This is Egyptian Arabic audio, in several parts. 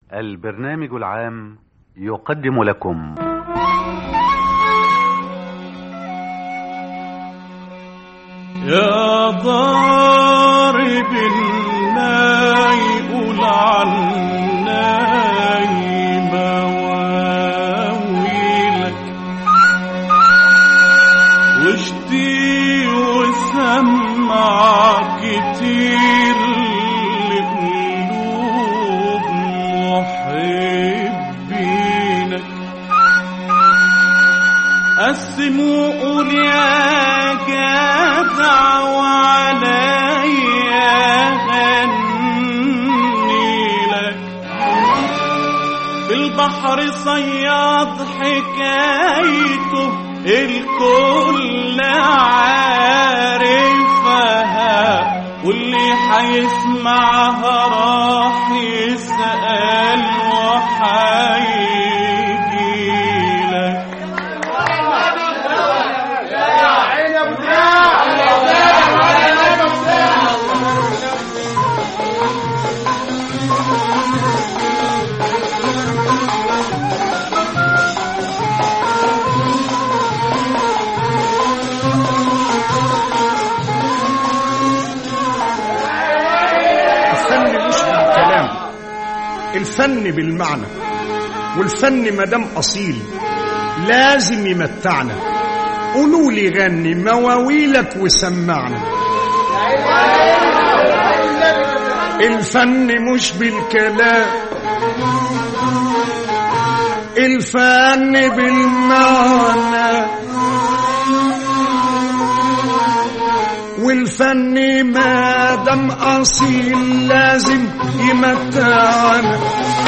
البرنامج العام يقدم لكم يا ضارب الناي قول عناي مواويلك واشتي وسمع كتير لقلوب محبينك قسم وقول يا جدع وعليا غني لك في البحر صياد حكايته الكل عارفها واللي حيسمعها راح يسأل وحيجي لك الفن مش بالكلام الفن بالمعنى والفن مدام أصيل لازم يمتعنا قولوا لي غني مواويلك وسمعنا الفن مش بالكلام الفن بالمعنى والفن ما دام اصيل لازم يمتعنا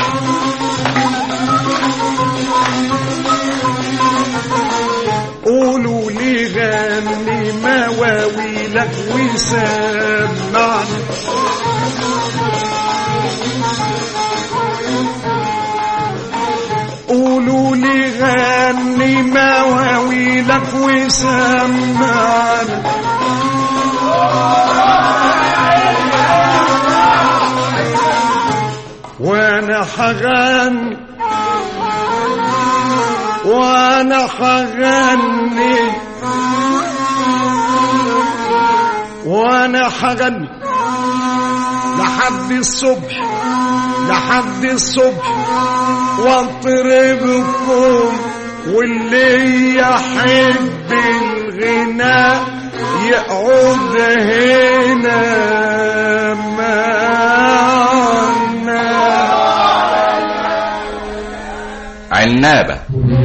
قولوا لي غني مواويلك وسمعنا قولوا لي غني مواويلك وسمعنا وانا حغني وانا حغني وانا حغني لحد الصبح لحد الصبح واضربكم واللي يحب الغناء يقعد هنا معنا عنابة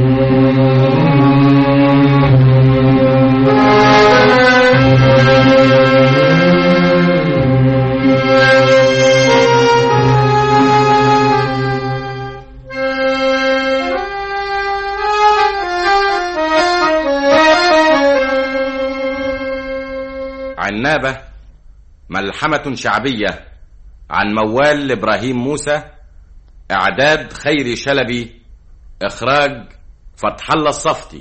عنابة ملحمة شعبية عن موال إبراهيم موسى إعداد خيري شلبي إخراج فتح الله الصفتي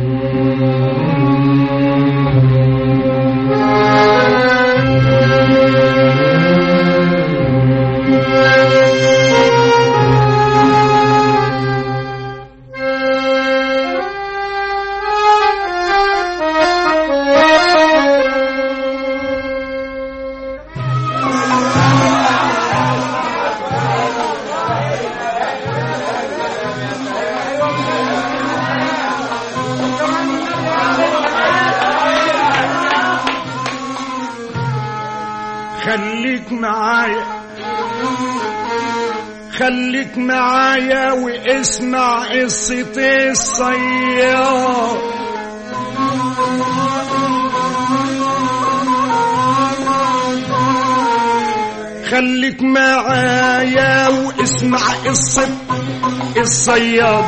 خليك معايا خليك معايا واسمع قصة الصياد خليك معايا واسمع قصة الصياد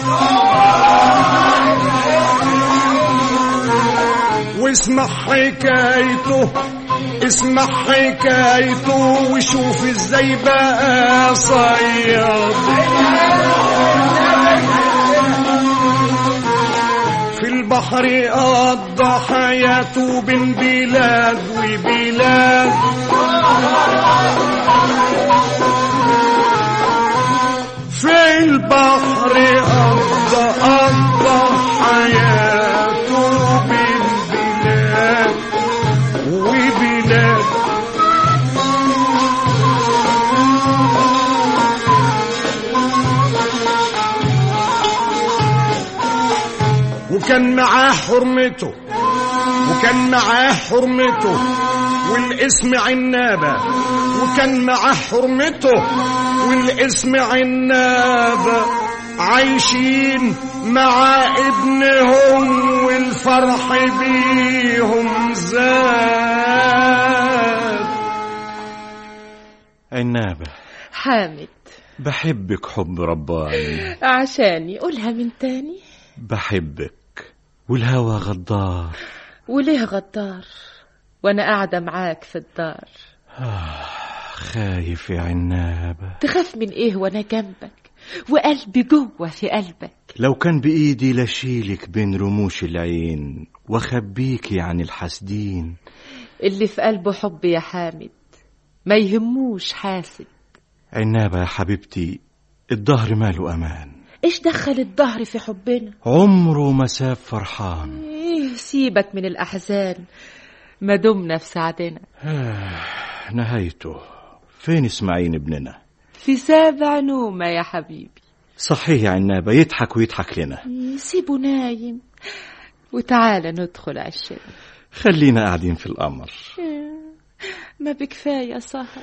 واسمع حكايته اسمع حكايته وشوف ازاي بقى صياد في البحر قضى حياته بين بلاد وبلاد البحر قضى قضى حياته بين بلاد وبلاد وكان معاه حرمته وكان معاه حرمته والاسم عنابة وكان معاه حرمته والاسم عنابة عايشين مع ابنهم والفرح بيهم زاد عنابة حامد بحبك حب رباني عشاني قولها من تاني بحبك والهوى غدار وليه غدار وانا قاعدة معاك في الدار خايف يا عنابة تخاف من ايه وانا جنبك وقلبي جوه في قلبك لو كان بإيدي لشيلك بين رموش العين وخبيكي عن الحاسدين اللي في قلبه حب يا حامد ما يهموش حاسد عنابة يا حبيبتي الظهر ماله أمان ايش دخل الظهر في حبنا عمره ما ساب فرحان إيه سيبك من الأحزان ما دمنا في سعدنا نهايته فين اسماعيل ابننا في سابع نومة يا حبيبي صحيح يا عنابة يضحك ويضحك لنا إيه، سيبه نايم وتعالى ندخل عشان خلينا قاعدين في القمر ما بكفاية سهر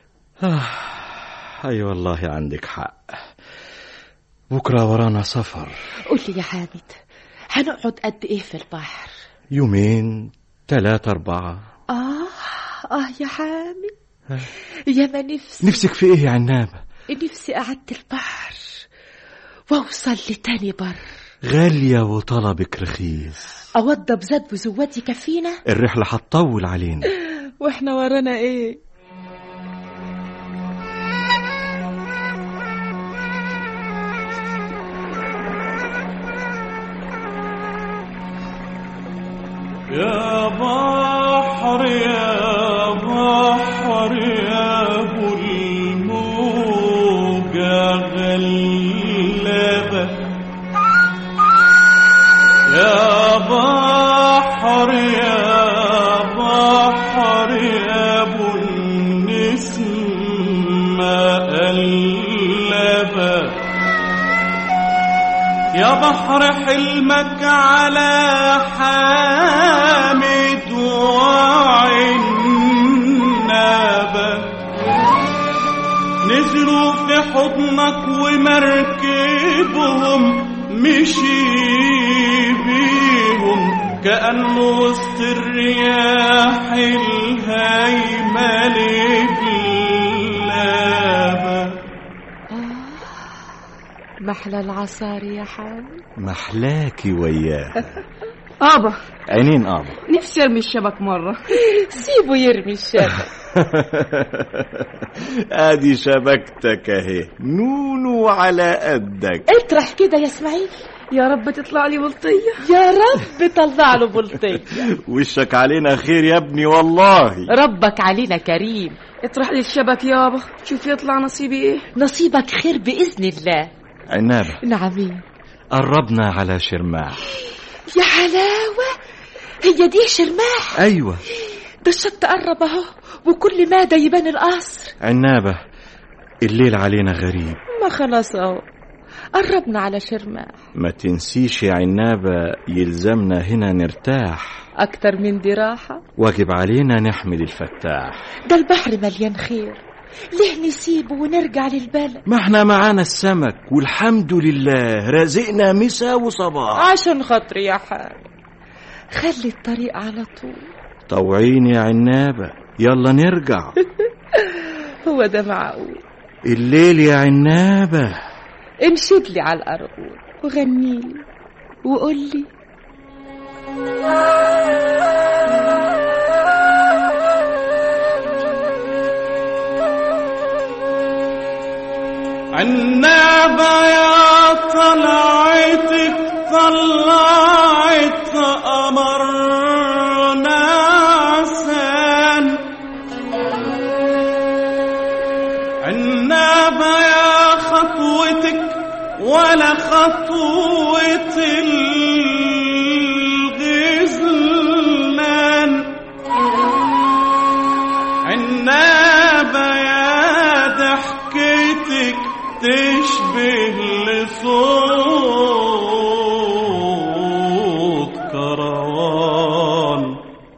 أي والله عندك حق بكرة ورانا سفر قول لي يا حامد هنقعد قد ايه في البحر يومين ثلاثة أربعة اه اه يا حامد يا ما نفسي نفسك في إيه يا عنابة نفسي قعدت البحر واوصل لتاني بر غالية وطلبك رخيص اوضب زاد وزواد يكفينا الرحلة هتطول علينا واحنا ورانا ايه يا بحر يا بحر يا ابو الموجة غلبة يا بحر يا بحر يا ابو النسمة قلبة يا بحر حلمك على حامد وعنابة نزلوا في حضنك ومركبهم مشي بيهم كأنه وسط الرياح الهايمة لبلابة محلى العصار يا حامد محلاكي وياها ابا عينين آبا نفسي ارمي الشبك مره سيبه يرمي الشبك ادي شبكتك اهي نونو على قدك اطرح كده يا اسماعيل يا رب تطلع لي بلطيه يا رب طلع له بلطية وشك علينا خير يا ابني والله ربك علينا كريم اطرح لي الشبك يابا شوف يطلع نصيبي ايه نصيبك خير بإذن الله عنابة نعمين قربنا على شرماح يا حلاوة هي دي شرماح ايوه ده الشط قرب اهو وكل ما ده يبان القصر عنابة الليل علينا غريب ما خلاص اهو قربنا على شرماح ما تنسيش يا عنابة يلزمنا هنا نرتاح أكتر من دي راحة واجب علينا نحمل الفتاح ده البحر مليان خير ليه نسيبه ونرجع للبلد ما احنا معانا السمك والحمد لله رزقنا مسا وصباح عشان خاطري يا حامد خلي الطريق على طول طوعين يا عنابة يلا نرجع هو ده معقول الليل يا عنابة انشد لي على الأرجل وغني لي وقول لي عنابة يا طلعتك طلعت قمرنا عسان عنابة يا خطوتك خطوة الغزلان عنابة يا ضحكتك تشبه لصوت كروان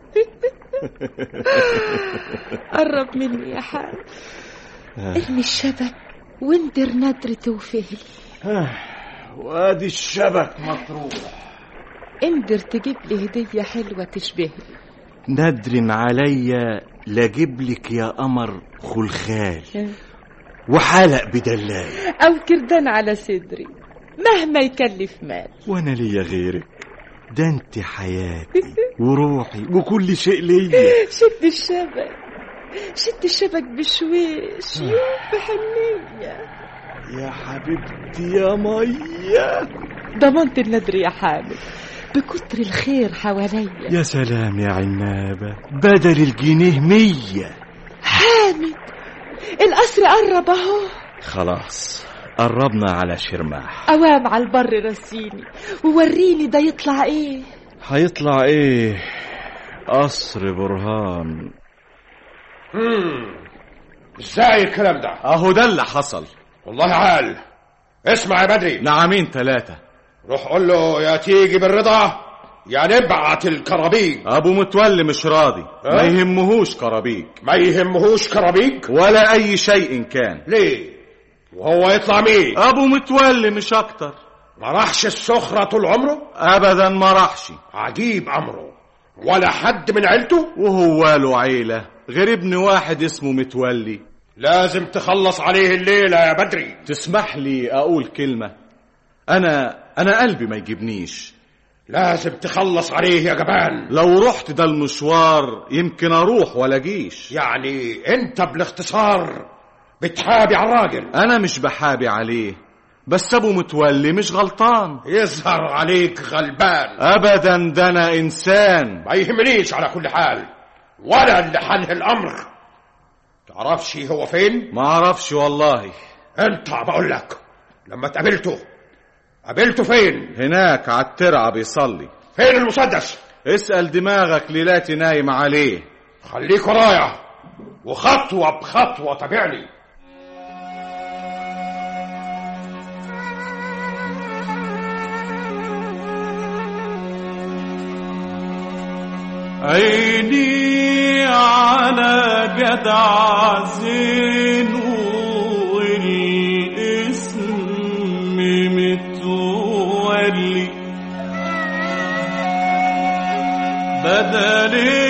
قرب مني يا حاج ارمي الشبك واندر ندرة وفهل وادي الشبك مطروح اندر تجيب لي هدية حلوة تشبهني ندرن عليا لاجيبلك يا قمر خلخال وحلق بدلال أو كردان على صدري مهما يكلف مال وانا ليا غيرك ده انت حياتي وروحي وكل شيء ليا شد الشبك شد الشبك بشويش يوم بحنية يا حبيبتي يا ميه ضمنت الندر يا حامد بكتر الخير حواليا يا سلام يا عنابة بدل الجنيه مية حامد القصر قرب اهو خلاص قربنا على شرماح اوام على البر رسيني ووريني ده يطلع ايه هيطلع ايه قصر برهان ازاي الكلام ده اهو ده اللي حصل والله عال اسمع يا بدري نعمين ثلاثة روح قول له يا تيجي بالرضا يا نبعت الكرابيج ابو متولي مش راضي ما يهمهوش كرابيك ما يهمهوش كرابيج ولا اي شيء كان ليه وهو يطلع مين ابو متولي مش اكتر ما راحش السخرة طول عمره ابدا ما راحش عجيب امره ولا حد من عيلته وهو له عيلة غير ابن واحد اسمه متولي لازم تخلص عليه الليلة يا بدري تسمح لي اقول كلمة انا انا قلبي ما يجيبنيش لازم تخلص عليه يا جبان لو رحت ده المشوار يمكن اروح ولا جيش يعني انت بالاختصار بتحابي على الراجل انا مش بحابي عليه بس ابو متولي مش غلطان يظهر عليك غلبان ابدا ده انا انسان ما يهمنيش على كل حال ولا اللي حل الامر تعرفش هو فين ما اعرفش والله انت بقول لك لما تقابلته قابلته فين هناك على الترعة بيصلي فين المسدس اسأل دماغك ليلاتي نايم عليه خليك ورايا وخطوة بخطوة تابعني عيني على جدع زين والاسم متولي بدل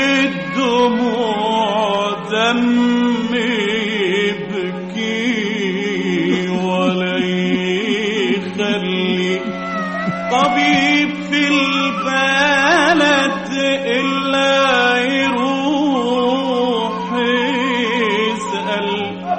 الدموع دم يبكي ولا يخلي طبيب في البلد إلا يروح يسأل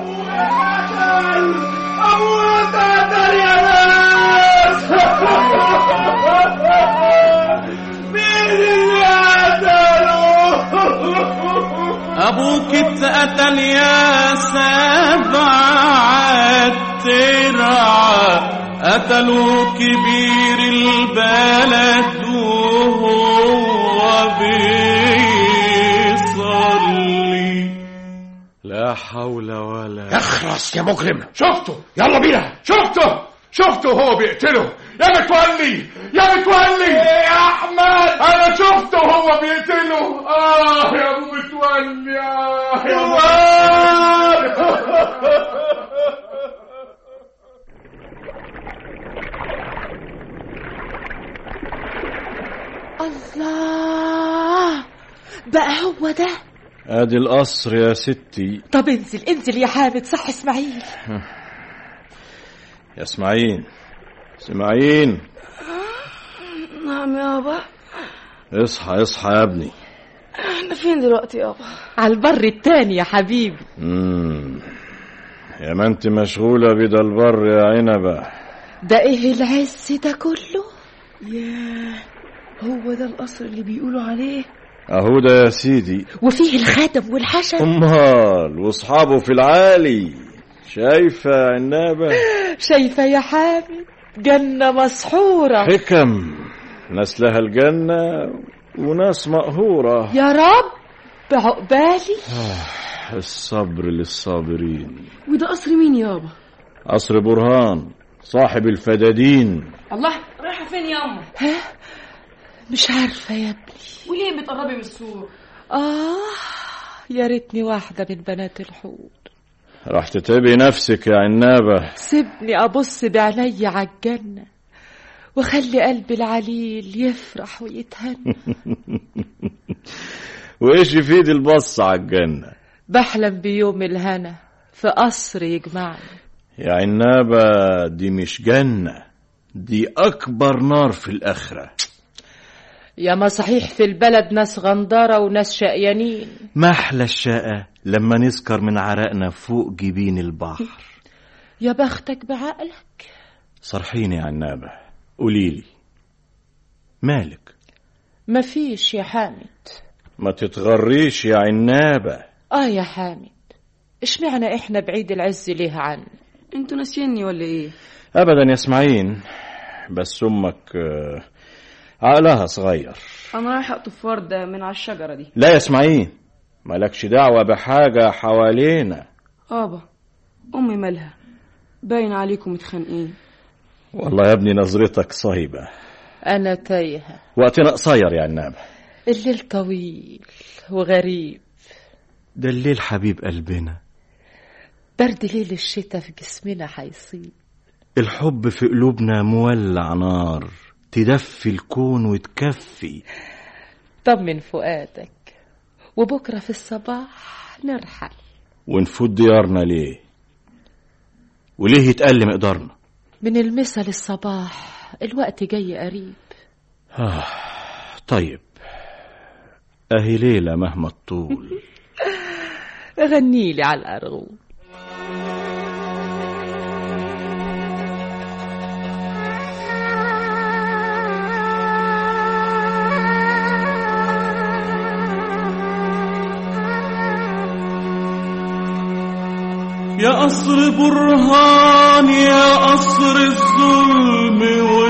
أبوك اتقتل يا سبعة ترعى قتلوا كبير البلد وهو بيصلي لا حول ولا اخرس يا مجرم شفته يلا بينا شفته شفته هو بيقتله يا متولي يا متولي يا احمد انا شفته هو بيقتله اه يا ابو متولي اه يا الله بقى هو ده ادي القصر يا ستي طب انزل انزل يا حامد صح اسماعيل يا اسماعيل اسماعيل نعم يابا اصحى اصحى يا ابني احنا فين دلوقتي يابا على البر التاني يا حبيبي مم. يا ما انت مشغولة بدا البر يا عنبة ده ايه العز ده كله ياه هو ده القصر اللي بيقولوا عليه اهو ده يا سيدي وفيه الخاتم والحشم امال واصحابه في العالي شايفة عنابة شايفة يا حامد جنة مسحورة حكم ناس لها الجنة وناس مقهورة يا رب عقبالي الصبر للصابرين وده قصر مين يابا قصر برهان صاحب الفدادين الله رايحه فين ياما مش عارفة يا ابني وليه بتقربي من السور آه يا ريتني واحدة من بنات الحور راح تتعبي نفسك يا عنابة سيبني أبص بعيني على الجنة وخلي قلبي العليل يفرح ويتهنى وايش يفيد البص على الجنة بحلم بيوم الهنا في قصر يجمعني يا عنابة دي مش جنة دي أكبر نار في الآخرة يا ما صحيح في البلد ناس غندارة وناس شقيانين محلى الشقة لما نسكر من عرقنا فوق جبين البحر يا بختك بعقلك صرحيني يا عنابة قوليلي مالك مفيش يا حامد ما تتغريش يا عنابة اه يا حامد اشمعنى احنا بعيد العز ليه عن انتوا ناسيني ولا ايه أبدا يا اسماعيل بس أمك آه، عقلها صغير انا رايحه اقطف ورده من على الشجره دي لا يا اسماعيل مالكش دعوة بحاجة حوالينا ابا امي مالها باين عليكم متخانقين والله يا ابني نظرتك صهيبة انا تايهة وقتنا قصير يا عنابة الليل طويل وغريب ده الليل حبيب قلبنا برد ليل الشتا في جسمنا حيصيب الحب في قلوبنا مولع نار تدفي الكون وتكفي طمن فؤادك وبكرة في الصباح نرحل ونفوت ديارنا ليه وليه يتقل مقدارنا من المسا للصباح الوقت جاي قريب آه طيب أهي ليلة مهما الطول غنيلي على الأرغوب يا قصر برهان يا قصر الظلم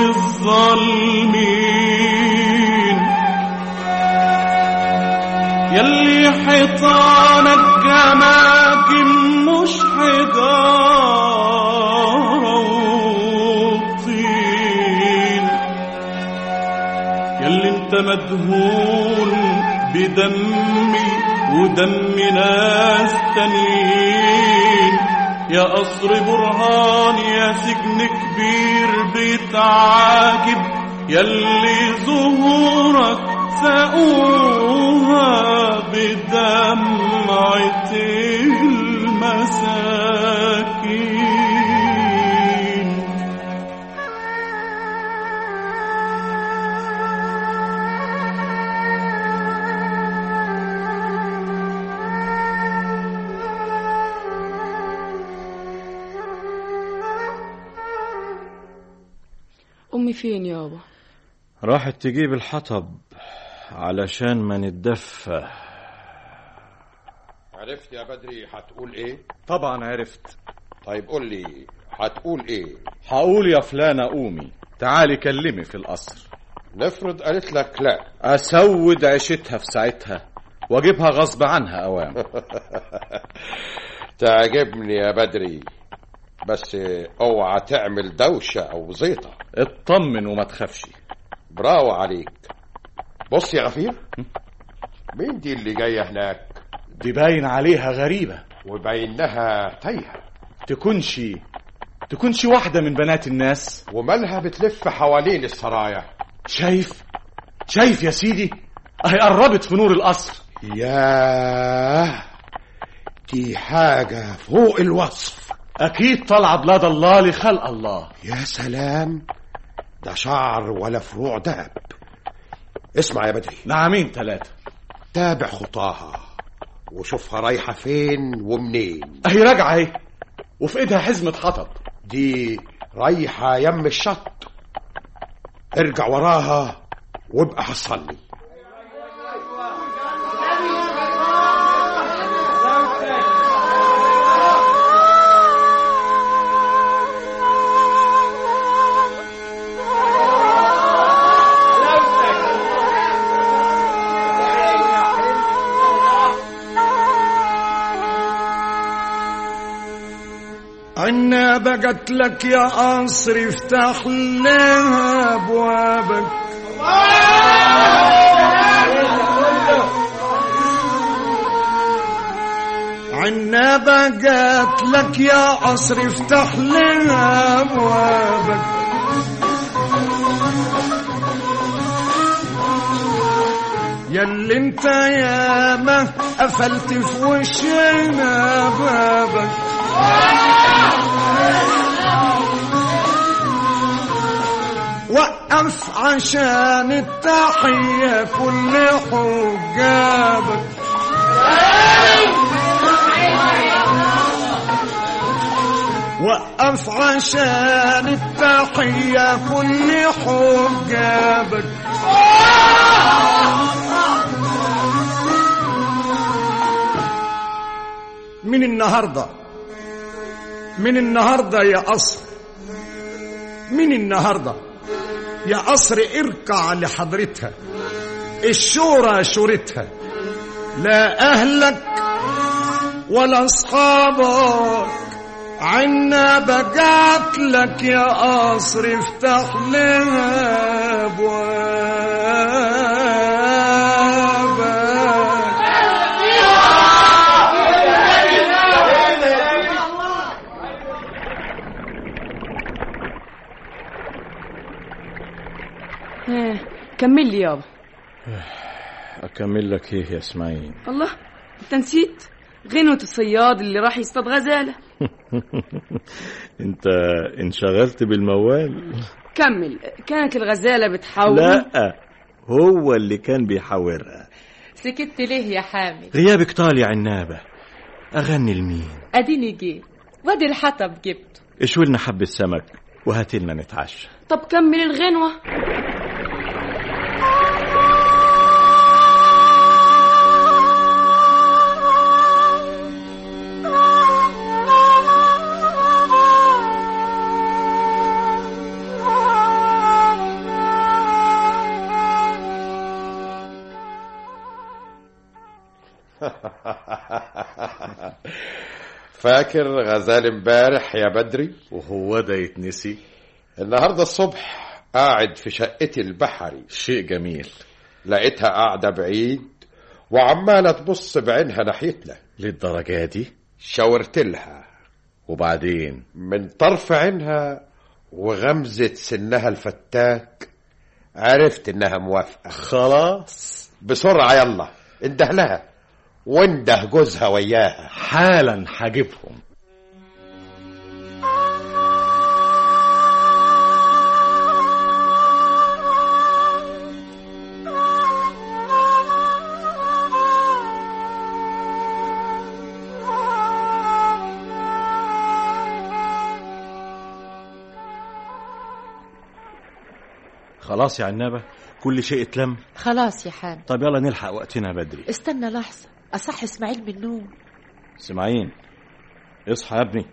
والظالمين يلي حيطانك جماكن مش حجارة وطين يلي انت مدهون بدمي ودم ناس تانيين يا قصر برهان يا سجن كبير بيتعاجب يلي ظهورك سقوها بدمعة المساكين امي فين يابا راحت تجيب الحطب علشان ما نتدفى عرفت يا بدري هتقول ايه طبعا عرفت طيب قول لي هتقول ايه هقول يا فلانة قومي تعالي كلمي في القصر نفرض قالت لك لا أسود عيشتها في ساعتها واجيبها غصب عنها أوام تعجبني يا بدري بس اوعى تعمل دوشة او زيطة اطمن وما تخافش براو عليك بص يا غفير مين دي اللي جاية هناك دي باين عليها غريبة وبينها تايهة تكونش تكونش واحدة من بنات الناس ومالها بتلف حوالين السرايا شايف شايف يا سيدي اهي قربت في نور القصر ياه دي حاجة فوق الوصف اكيد طالعة بلاد الله لخلق الله يا سلام ده شعر ولا فروع دهب اسمع يا بدري نعمين ثلاثة تابع خطاها وشوفها رايحة فين ومنين اهي راجعة اهي وفي ايدها حزمة حطب دي رايحة يم الشط ارجع وراها وابقى حصلني عنابة قالت لك يا قصر افتح لها ابوابك عنابة قالت لك يا قصر افتح لها ابوابك ياللي انت ياما قفلت في وشنا بابك وقف عشان التحية كل حجابك وقف عشان التحية كل حجابك من النهارده من النهارده يا قصر من النهارده يا قصر اركع لحضرتها الشورى شورتها لا اهلك ولا اصحابك عنا بقات لك يا قصر افتح لها ابوابك ايه كمل لي يابا أكمل لك إيه يا إسماعيل الله انت نسيت غنوة الصياد اللي راح يصطاد غزالة أنت انشغلت بالموال كمل كانت الغزالة بتحاول لا هو اللي كان بيحاورها سكت ليه يا حامد غيابك طال يا عنابة أغني لمين اديني جيت وادي الحطب جبته اشوي لنا حبة سمك وهاتلنا نتعشى طب كمل الغنوة فاكر غزال امبارح يا بدري وهو ده يتنسي النهارده الصبح قاعد في شقتي البحري شيء جميل لقيتها قاعدة بعيد وعمالة تبص بعينها ناحيتنا للدرجة دي شاورت لها وبعدين من طرف عينها وغمزة سنها الفتاك عرفت انها موافقة خلاص بسرعة يلا انده لها وانده جوزها وياها حالا هجيبهم خلاص يا عنابة كل شيء اتلم خلاص يا حامد طب يلا نلحق وقتنا بدري استنى لحظة أصح إسماعيل من النوم سمعين اصحى يا ابني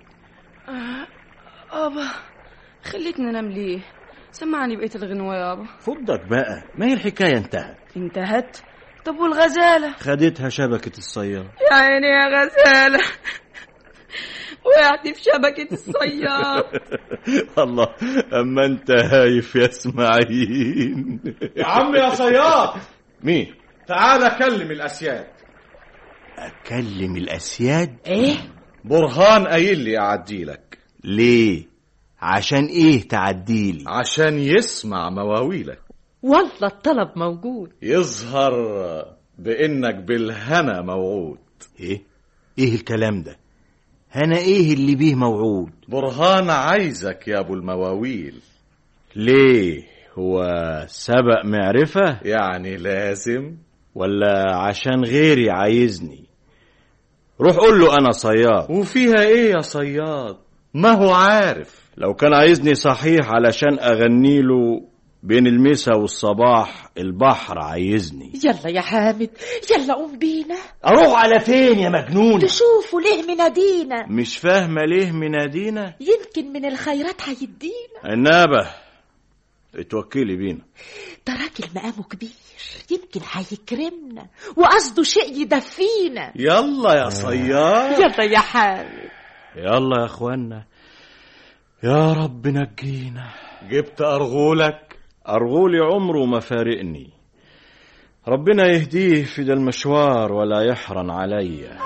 ابا خليتني انام ليه سمعني بقية الغنوة يابا فضك بقى ما هي الحكاية انتهت انتهت طب والغزالة خدتها شبكة الصياد يا عيني يا غزالة وقعت في شبكة الصياد الله اما انت هايف يا اسماعيل يا عم يا صياد مين تعال كلم الاسياد اكلم الاسياد إيه برهان قايل لي اعدي لك ليه عشان ايه تعديلي عشان يسمع مواويلك والله الطلب موجود يظهر بانك بالهنا موعود ايه ايه الكلام ده انا ايه اللي بيه موعود برهان عايزك يا ابو المواويل ليه هو سبق معرفة يعني لازم ولا عشان غيري عايزني روح قول له انا صياد وفيها ايه يا صياد ما هو عارف لو كان عايزني صحيح علشان اغني له بين المسا والصباح البحر عايزني يلا يا حامد يلا قوم بينا اروح على فين يا مجنون تشوفوا ليه منادينا مش فاهمة ليه منادينا يمكن من الخيرات هيدينا عنابة اتوكلي بينا ده راجل مقامه كبير يمكن هيكرمنا وقصده شيء يدفينا يلا يا صياد يلا يا حامد يلا يا اخوانا يا رب نجينا جبت أرغولك أرغولي عمره ما فارقني ربنا يهديه في ده المشوار ولا يحرن عليا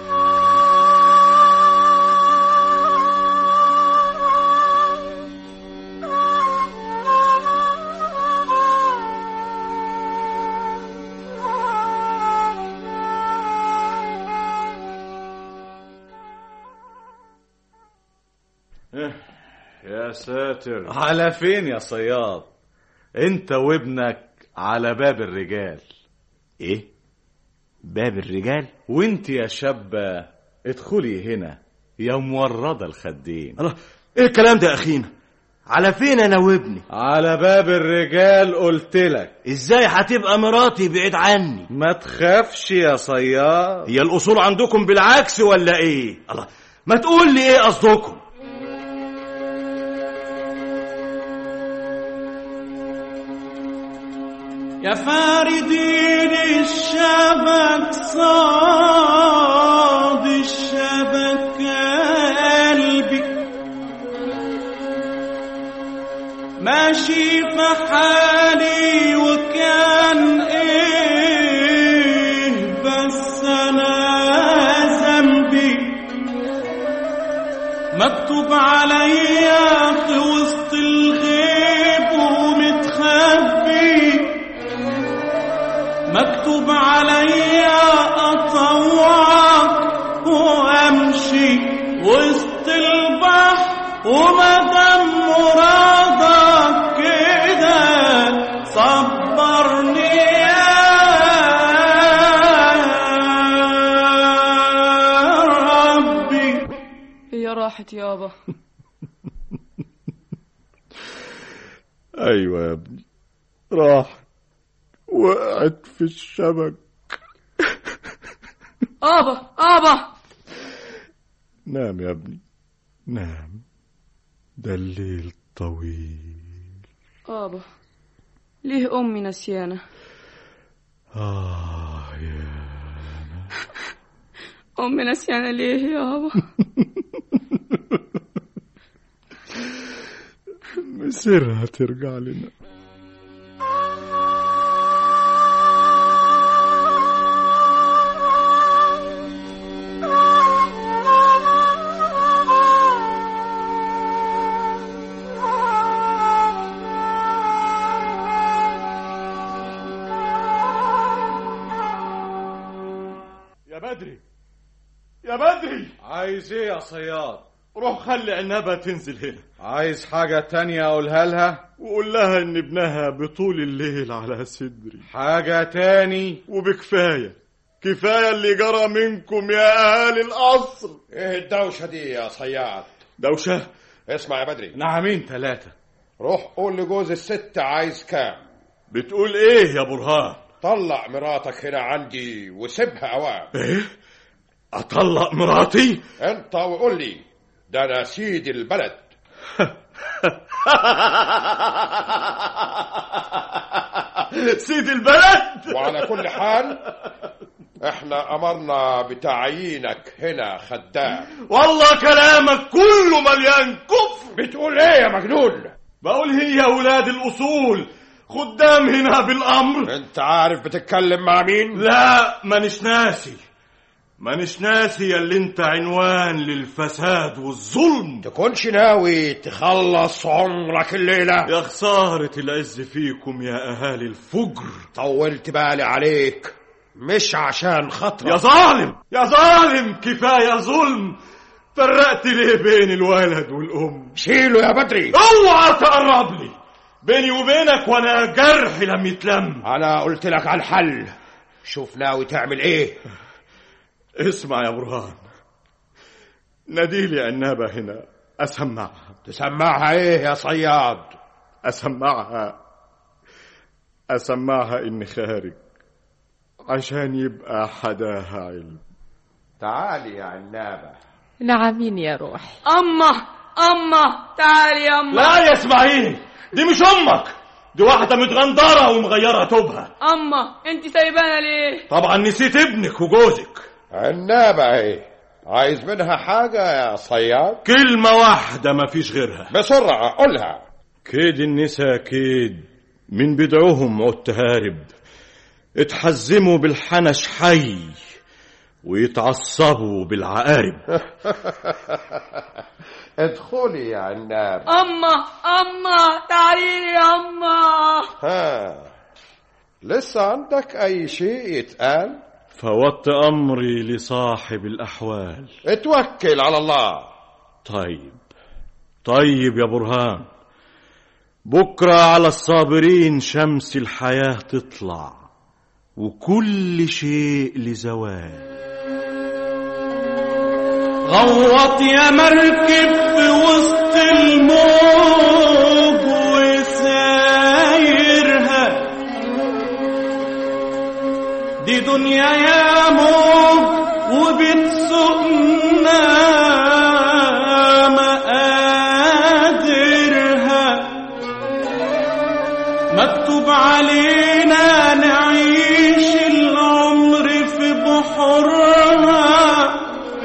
يا ساتر على فين يا صياد انت وابنك على باب الرجال ايه باب الرجال وانت يا شابة ادخلي هنا يا موردة الخدين الله ايه الكلام ده يا اخينا على فين انا وابني على باب الرجال قلت لك ازاي هتبقى مراتي بعيد عني ما تخافش يا صياد هي الاصول عندكم بالعكس ولا ايه الله ما تقول لي ايه قصدكم يا فاردين الشبك صاد الشبك قلبي ماشي في حالي وكان ايه بس انا ذنبي مكتوب عليا في وسط الغيب ومتخبي مكتوب عليا اطوعك وامشي وسط البحر ومدام مرادك كده صبرني يا ربي هي راحت يابا ايوه يا ابني راح وقعت في الشبك ابا ابا نام يا ابني نام ده الليل طويل ابا ليه امي نسيانه آه يا امي نسيانه ليه يابا مصيرها ترجع لنا يا بدري يا بدري عايز ايه يا صياد روح خلي عنبة تنزل هنا عايز حاجة تانية اقولها لها وقول لها ان ابنها بطول الليل على صدري حاجة تاني وبكفاية كفاية اللي جرى منكم يا أهالي القصر ايه الدوشة دي يا صياد دوشة اسمع يا بدري نعمين ثلاثة روح قول لجوز الست عايز كام بتقول ايه يا برهان طلع مراتك هنا عندي وسيبها اوام ايه اطلق مراتي انت وقول لي ده انا سيد البلد سيد البلد وعلى كل حال احنا امرنا بتعيينك هنا خدام والله كلامك كله مليان كفر بتقول ايه يا مجنون بقول هي اولاد الاصول خدام هنا بالامر انت عارف بتتكلم مع مين لا مانيش ناسي مانيش ناسي يا اللي انت عنوان للفساد والظلم تكونش ناوي تخلص عمرك الليلة يا خسارة العز فيكم يا أهالي الفجر طولت بالي عليك مش عشان خاطرك يا ظالم يا ظالم كفاية ظلم فرقت ليه بين الولد والأم شيله يا بدري اوعى تقرب لي بيني وبينك وانا جرحي لم يتلم انا قلت لك على الحل شوف ناوي تعمل ايه اسمع يا برهان ناديلي عنابة هنا أسمعها تسمعها ايه يا صياد أسمعها أسمعها إني خارج عشان يبقى حداها علم تعالي يا عنابة نعمين يا روحي اما اما تعالي يا اما لا يا اسماعيل دي مش أمك دي واحدة متغندرة ومغيرة توبها اما انت سايبانا ليه طبعا نسيت ابنك وجوزك عنابة ايه عايز منها حاجة يا صياد كلمة واحدة ما فيش غيرها بسرعة قولها كيد النساء كيد من بدعوهم عدت هارب اتحزموا بالحنش حي ويتعصبوا بالعقارب ادخلي يا عناب أما أما تعالي يا أما ها لسه عندك أي شيء يتقال فوضت أمري لصاحب الأحوال اتوكل على الله طيب طيب يا برهان بكرة على الصابرين شمس الحياة تطلع وكل شيء لزوال غوط يا مركب في وسط الموج وسايرها دي دنيا يا موج وبتسوقنا مقادرها مكتوب علينا نعيش العمر في بحورها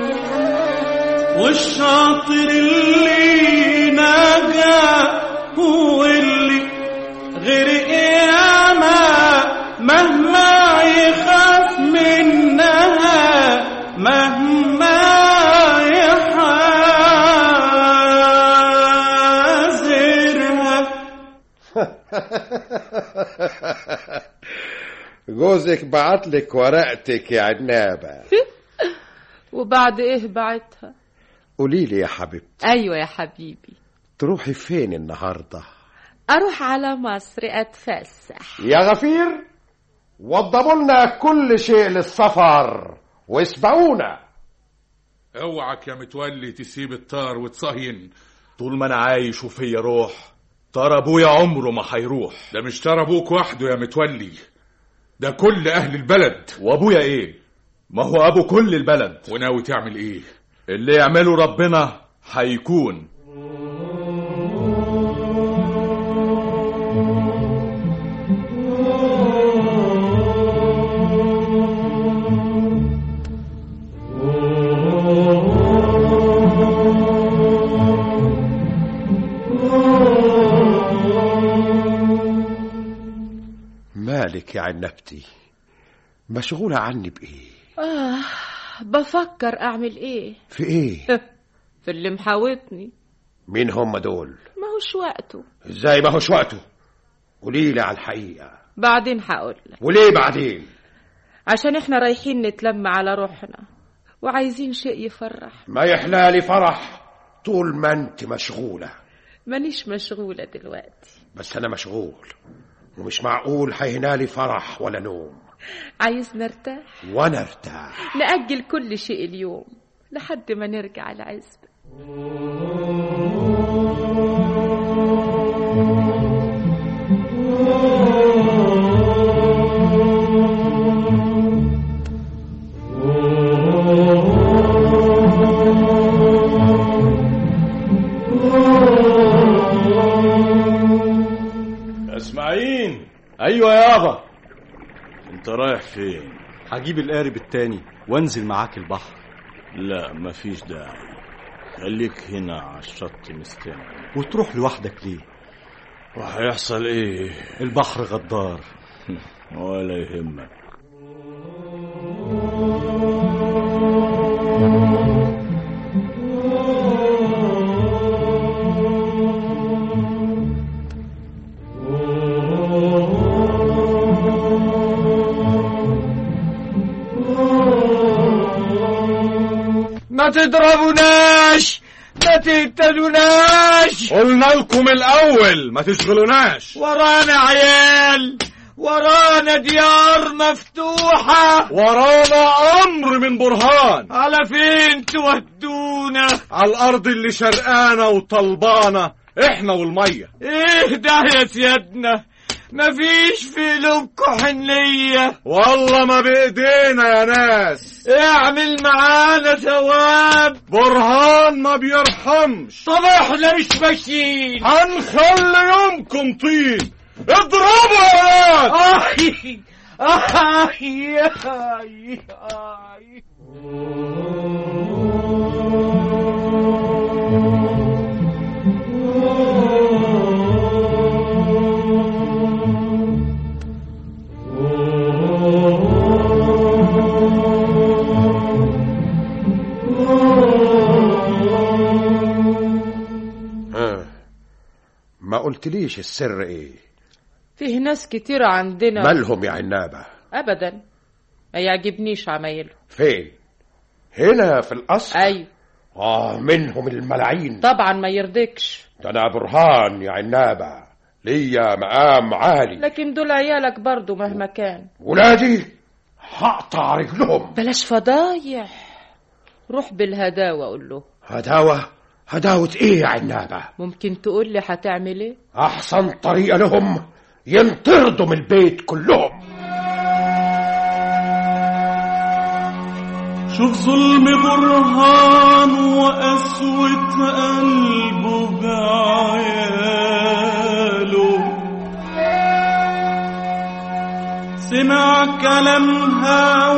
والشاطر اللي نجا هو اللي غرق ياما مهما يخاف منها مهما يحاذرها جوزك بعتلك ورقتك يا عنابة وبعد ايه بعتها قولي لي يا حبيبتي ايوه يا حبيبي تروحي فين النهارده اروح على مصر اتفسح يا غفير وضبوا لنا كل شيء للسفر واسبقونا اوعك يا متولي تسيب الطار وتصهين طول ما أنا عايش وفيا روح ترى أبويا عمره ما هيروح ده مش ترى ابوك وحده يا متولي ده كل اهل البلد وأبويا إيه؟ ما هو أبو كل البلد وناوي تعمل ايه اللي يعمله ربنا هيكون مالك يا عنبتي مشغولة عني بإيه آه بفكر اعمل ايه في إيه في اللي محاوطني مين هم دول ما هوش وقته ازاي ما هوش وقته قولي لي على الحقيقة بعدين هقولك وليه بعدين عشان احنا رايحين نتلم على روحنا وعايزين شيء يفرح ما يحلالي فرح طول ما انت مشغولة مانيش مشغولة دلوقتي بس انا مشغول ومش معقول هينالي فرح ولا نوم عايز نرتاح وانا ارتاح نأجل كل شيء اليوم لحد ما نرجع العزبة اسماعيل ايوه يابا انت رايح فين هجيب القارب التاني وانزل معاك البحر لا مفيش داعي خليك هنا على الشط مستني وتروح لوحدك ليه وهيحصل ايه البحر غدار ولا يهمك ما تضربوناش ما تقتلوناش قلنا لكم الاول ما تشغلوناش ورانا عيال ورانا ديار مفتوحة ورانا امر من برهان على فين تودونا على الارض اللي شرقانه وطلبانه احنا والميه ايه ده يا سيادنا مفيش في قلوبكم حنية والله ما بايدينا يا ناس اعمل معانا ثواب برهان ما بيرحمش طب احنا مش ماشيين هنخلي يومكم طين اضربوا يا ناس آي آي آي آي ما قلتليش السر ايه فيه ناس كتير عندنا مالهم يا عنابة ابدا ما يعجبنيش عمايله فين هنا في القصر ايوه اه منهم الملاعين طبعا ما يرضيكش ده انا برهان يا عنابة ليا مقام عالي لكن دول عيالك برضو مهما كان ولادي هقطع رجلهم بلاش فضايح روح بالهداوة قول له هداوة هداوة ايه يا عنابة ممكن تقول لي هتعمل ايه احسن طريقة لهم ينطردوا من البيت كلهم شوف ظلم برهان وقسوة قلبه بعياله سمع كلامها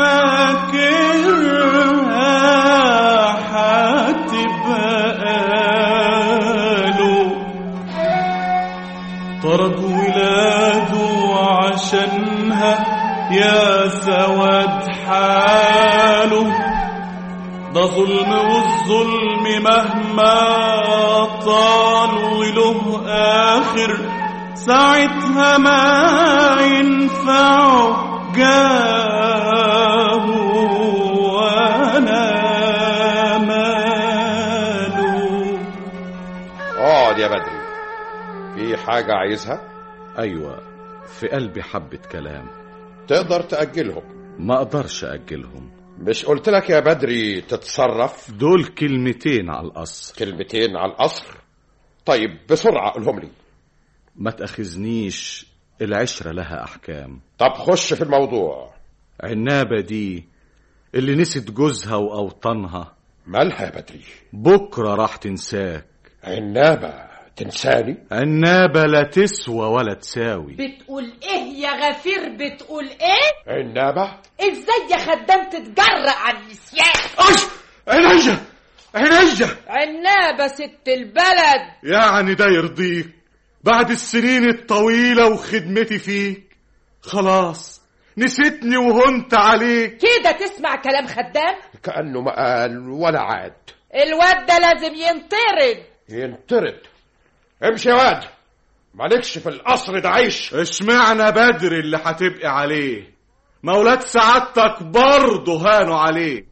وفاكرها هتبقى قاله طرد ولاده عشانها يا سواد حاله ده ظلم والظلم مهما طال وله آخر ساعتها ما ينفع جاه وانا ماله اقعد يا بدري في حاجة عايزها أيوة في قلبي حبة كلام تقدر تأجلهم ما أقدرش أجلهم مش قلت لك يا بدري تتصرف دول كلمتين على القصر كلمتين على القصر طيب بسرعة قولهم لي ما تأخذنيش العشرة لها أحكام طب خش في الموضوع عنابة دي اللي نسيت جوزها وأوطانها مالها يا بدري بكرة راح تنساك عنابة تنساني عنابة لا تسوى ولا تساوي بتقول ايه يا غفير بتقول ايه عنابة ازاي يا خدام تتجرأ على النسيان اش عينيا عينيا عنابة ست البلد يعني ده يرضيك بعد السنين الطويلة وخدمتي فيك خلاص نسيتني وهنت عليك كده تسمع كلام خدام كأنه ما قال ولا عاد الواد ده لازم ينطرد ينطرد امشي يا واد مالكش في القصر ده عيش اشمعنى بدر اللي هتبقي عليه مولات سعادتك برضه هانوا عليه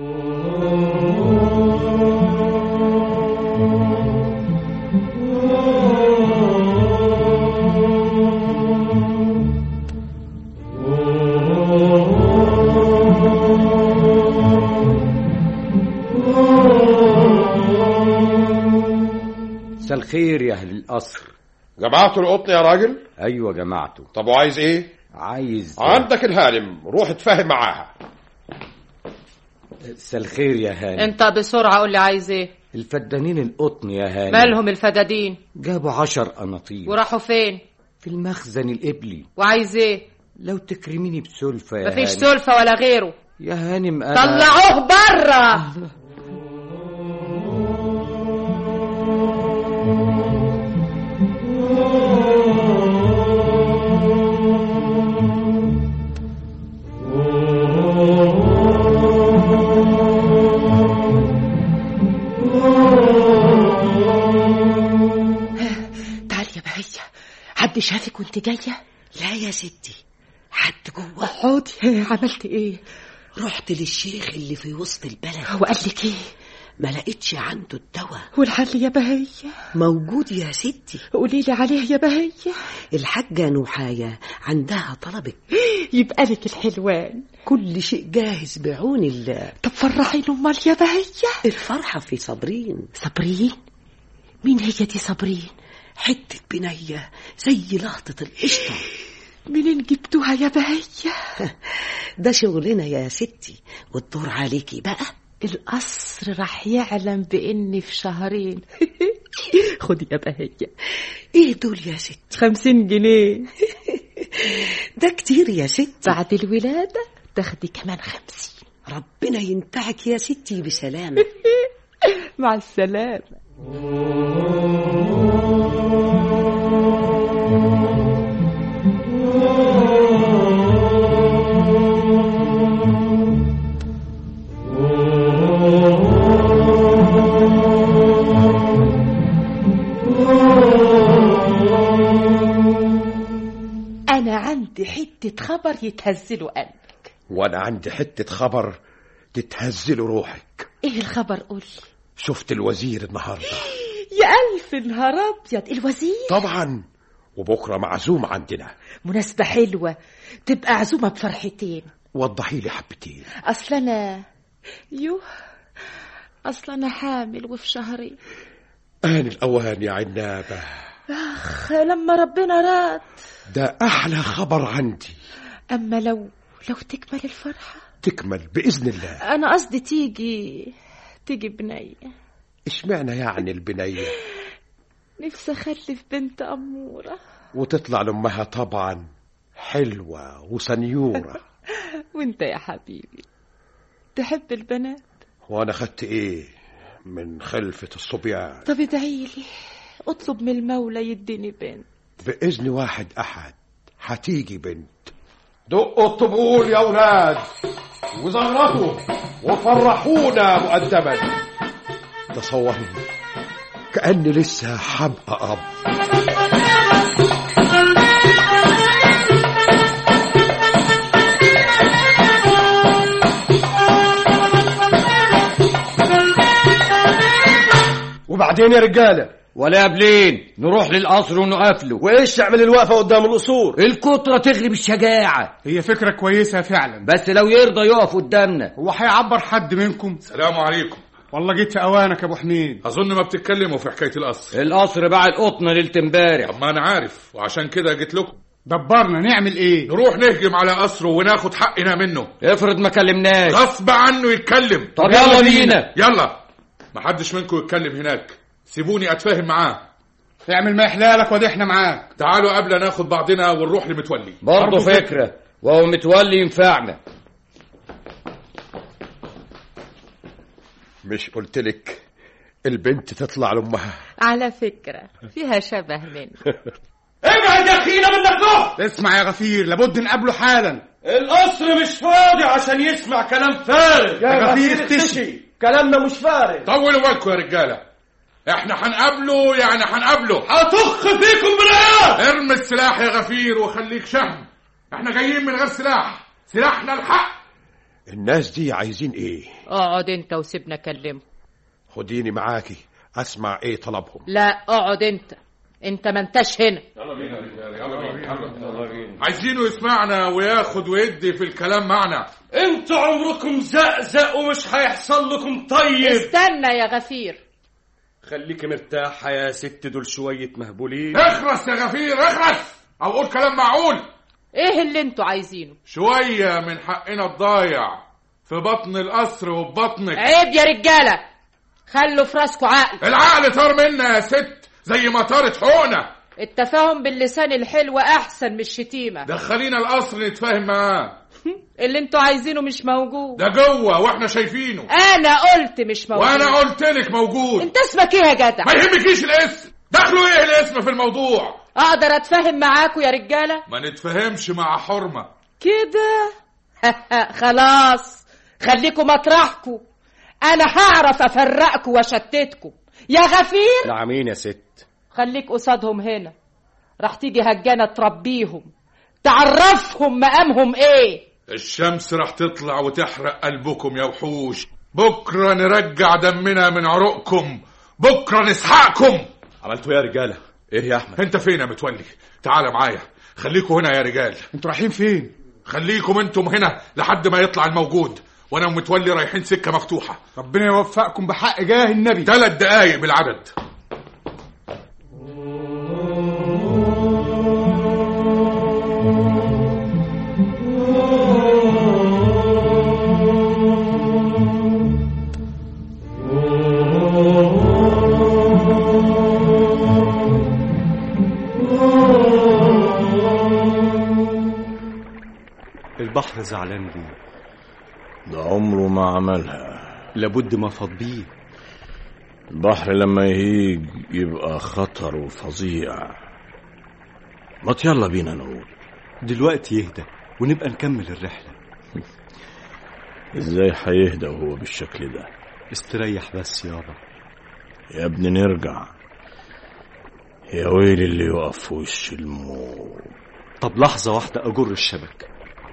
مساء الخير يا اهل القصر جمعتوا القطن يا راجل ايوه جماعته طب وعايز ايه عايز عندك الهانم روح اتفاهم معاها مساء الخير يا هانم انت بسرعة قول لي عايز ايه الفدانين القطن يا هانم مالهم الفدادين جابوا عشر قناطير وراحوا فين في المخزن القبلي وعايز ايه لو تكرميني بسلفة يا مفيش هانم سلفة ولا غيره يا هانم أنا طلعوه بره تعالي يا بهية حد شافك وانت جاية لا يا ستي حد جوه اقعدي عملت ايه رحت للشيخ اللي في وسط البلد وقال لك ايه ما لقيتش عنده الدواء والحل يا بهية موجود يا ستي قولي لي عليه يا بهية الحاجة نوحاية عندها طلبك يبقى لك الحلوان كل شيء جاهز بعون الله طب فرحيني امال يا بهية الفرحة في صابرين صابرين مين هي دي صابرين حتة بنية زي لقطة القشطة منين جبتوها يا بهية ده شغلنا يا ستي والدور عليكي بقى القصر راح يعلم باني في شهرين خدي يا بهية ايه دول يا ستي خمسين جنيه ده كتير يا ستي بعد الولادة تاخدي كمان خمسين ربنا ينفعك يا ستي بسلامة مع السلامة Oh انا عندي حته خبر يتهزله قلبك وانا عندي حتة خبر تتهزل روحك ايه الخبر قولي شفت الوزير النهاردة يا الف نهار ابيض الوزير طبعا وبكرة معزوم عندنا مناسبه حلوه تبقى عزومه بفرحتين وضحي لي حبتين اصل انا يوه اصل انا حامل وفي شهرين آن الأوان يا عنابة اخ لما ربنا راد ده أحلى خبر عندي اما لو لو تكمل الفرحه تكمل بإذن الله انا قصدي تيجي تيجي بنيه اشمعنى يعني البنية نفسي اخلف بنت اموره وتطلع لأمها طبعا حلوة وسنيورة وانت يا حبيبي تحب البنات وأنا خدت إيه من خلفة الصبيان طب ادعي لي اطلب من المولى يديني بنت بإذن واحد أحد هتيجي بنت دقوا الطبول يا أولاد وزغرطوا وفرحونا مقدما تصوروا كأني لسه حبقى أب وبعدين يا رجاله ولا قبلين نروح للقصر ونقفله وايش تعمل الوقفه قدام القصور الكترة تغلب الشجاعة هي فكرة كويسة فعلا بس لو يرضى يقف قدامنا هو هيعبر حد منكم السلام عليكم والله جيت في اوانك يا ابو حميد اظن ما بتتكلموا في حكايه القصر القصر باع القطنة ليلة امبارح طب ما انا عارف وعشان كده جيت لكم دبرنا نعمل ايه نروح نهجم على قصره وناخد حقنا منه افرض ما كلمناش غصب عنه يتكلم طب يلا بينا يلا ما حدش منكم يتكلم هناك سيبوني اتفاهم معاه اعمل ما يحلالك وادي احنا معاك تعالوا قبل ناخد بعضنا ونروح لمتولي برضه فكرة وهو متولي ينفعنا مش قلتلك البنت تطلع لأمها على فكرة فيها شبه مني ابعد يا اخينا منك له اسمع يا غفير لابد نقابله حالا القصر مش فاضي عشان يسمع كلام فارغ يا غفير اختشي كلامنا مش فارغ طولوا بالكم يا رجاله احنا هنقابله يعني هنقابله هطخ فيكم بالعيال ارمي السلاح يا غفير وخليك شهم احنا جايين من غير سلاح سلاحنا الحق الناس دي عايزين ايه اقعد انت وسيبنا اكلمه خديني معاكي اسمع ايه طلبهم لا اقعد انت انت ما انتش هنا يلا بينا يا رجاله يلا بينا يلا بينا عايزينه يسمعنا وياخد ويدي في الكلام معنا انتوا عمركم زقزق ومش هيحصل لكم طيب استنى يا غفير خليك مرتاحة يا ست دول شوية مهبولين اخرس يا غفير اخرس او قول كلام معقول ايه اللي انتوا عايزينه شويه من حقنا الضايع في بطن القصر وفي بطنك عيب يا رجاله خلوا في راسكوا عقل العقل طار منا يا ست زي ما طارت حقنه التفاهم باللسان الحلو احسن من الشتيمه دخلينا القصر نتفاهم معاه اللي انتوا عايزينه مش موجود ده جوه واحنا شايفينه انا قلت مش موجود وانا قلت لك موجود انت اسمك ايه يا جدع ما يهمكيش الاسم دخلوا ايه الاسم في الموضوع اقدر اتفاهم معاكوا يا رجاله ما نتفهمش مع حرمه كده خلاص خليكوا مطرحكوا انا هعرف افرقكوا واشتتكوا يا غفير نعمين يا ست خليك قصادهم هنا راح تيجي هجانة تربيهم تعرفهم مقامهم ايه الشمس راح تطلع وتحرق قلبكم يا وحوش بكرة نرجع دمنا من عروقكم بكرة نسحقكم عملتوا ايه يا رجالة ايه يا احمد انت فين يا متولي تعال معايا خليكوا هنا يا رجال انتوا رايحين فين خليكم انتم هنا لحد ما يطلع الموجود وانا ومتولي رايحين سكة مفتوحة ربنا يوفقكم بحق جاه النبي ثلاث دقايق بالعدد البحر زعلان ليه ده عمره ما عملها لابد ما فاض بيه البحر لما يهيج يبقى خطر وفظيع ما يلا بينا نقول دلوقتي يهدى ونبقى نكمل الرحلة ازاي هيهدى وهو بالشكل ده استريح بس يابا يا ابني نرجع يا ويل اللي يقف في وش الموت طب لحظة واحدة أجر الشبك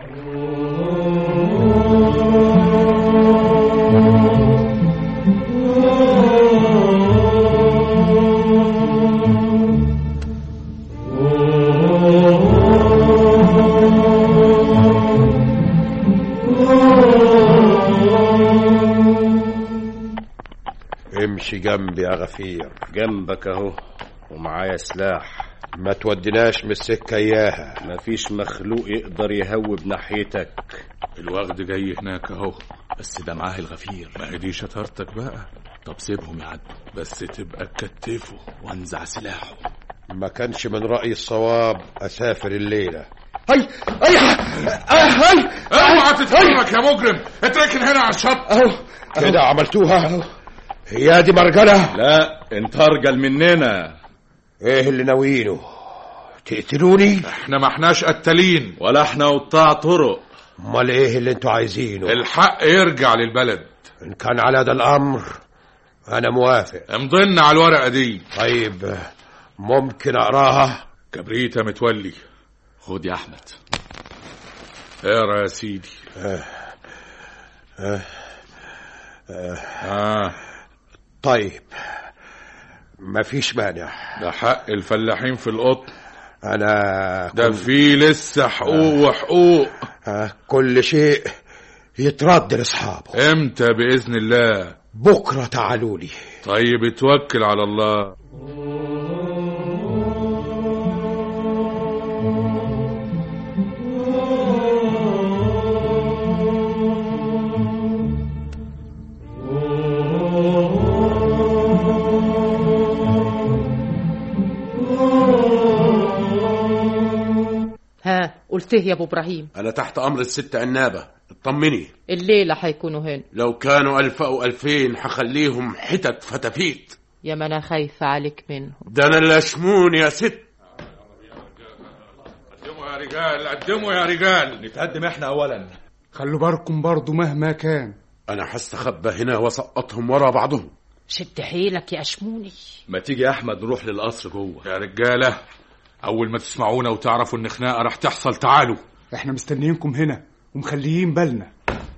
امشي جنبي يا غفير جنبك اهو ومعايا سلاح ما توديناش من السكة اياها مفيش مخلوق يقدر يهوب ناحيتك الوغد جاي هناك اهو بس ده معاه الغفير ما هي دي شطارتك بقى طب سيبهم يعدوا بس تبقى تكتفه وانزع سلاحه ما كانش من رأيي الصواب اسافر الليلة هاي هاي هاي اوعى تتحرك يا مجرم اتركن هنا على الشط اهو كده عملتوها هي دي مرجلة لا انت ارجل مننا ايه اللي ناويينه تقتلوني احنا ما احناش قتالين ولا احنا قطاع طرق امال ايه اللي انتوا عايزينه الحق يرجع للبلد ان كان على هذا الامر انا موافق امضينا على الورقه دي طيب ممكن اقراها كبريتة متولي خد يا احمد اقرا يا سيدي آه. آه. آه. آه. طيب مفيش مانع ده حق الفلاحين في القطن انا ده في لسه حقوق وحقوق آه. كل شيء يترد لاصحابه امتى باذن الله بكره تعالوا لي طيب اتوكل على الله ها قلت إيه يا ابو ابراهيم أنا تحت أمر الست عنابة اطمني الليله هيكونوا هنا لو كانوا ألف أو ألفين حخليهم حتت فتافيت يا ما انا خايفه عليك منهم ده أنا اللي أشمون يا ست قدموا يا رجال قدموا يا رجال نتقدم احنا اولا خلوا بالكم برضو مهما كان أنا هستخبى هنا وسقطهم ورا بعضهم شد حيلك يا اشموني ما تيجي يا احمد نروح للقصر جوه يا رجاله اول ما تسمعونا وتعرفوا ان خناقه راح تحصل تعالوا احنا مستنيينكم هنا ومخليين بالنا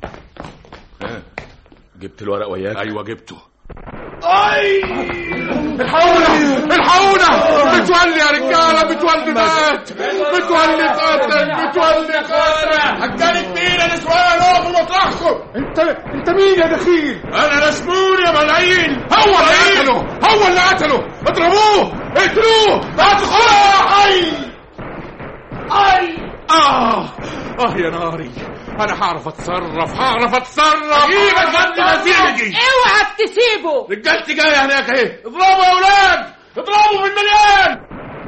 جبت الورق وياك ايوه جبته اي الحقونا الحقونا متولي يا رجاله متولي مات متولي قاتل متولي قاتل حجاني كبير انا سؤال اقفوا مطرحكم انت انت مين يا دخيل انا مسمون يا ملايين هو اللي قتله هو اللي قتله اضربوه اقتلوه ادخلوا اي اي اه اه يا ناري انا هعرف اتصرف هعرف اتصرف اجيبك يا ابن نسيجي اوعى تسيبه رجالتي جايه هناك اهي اضربوا يا اولاد اضربوا بالمليان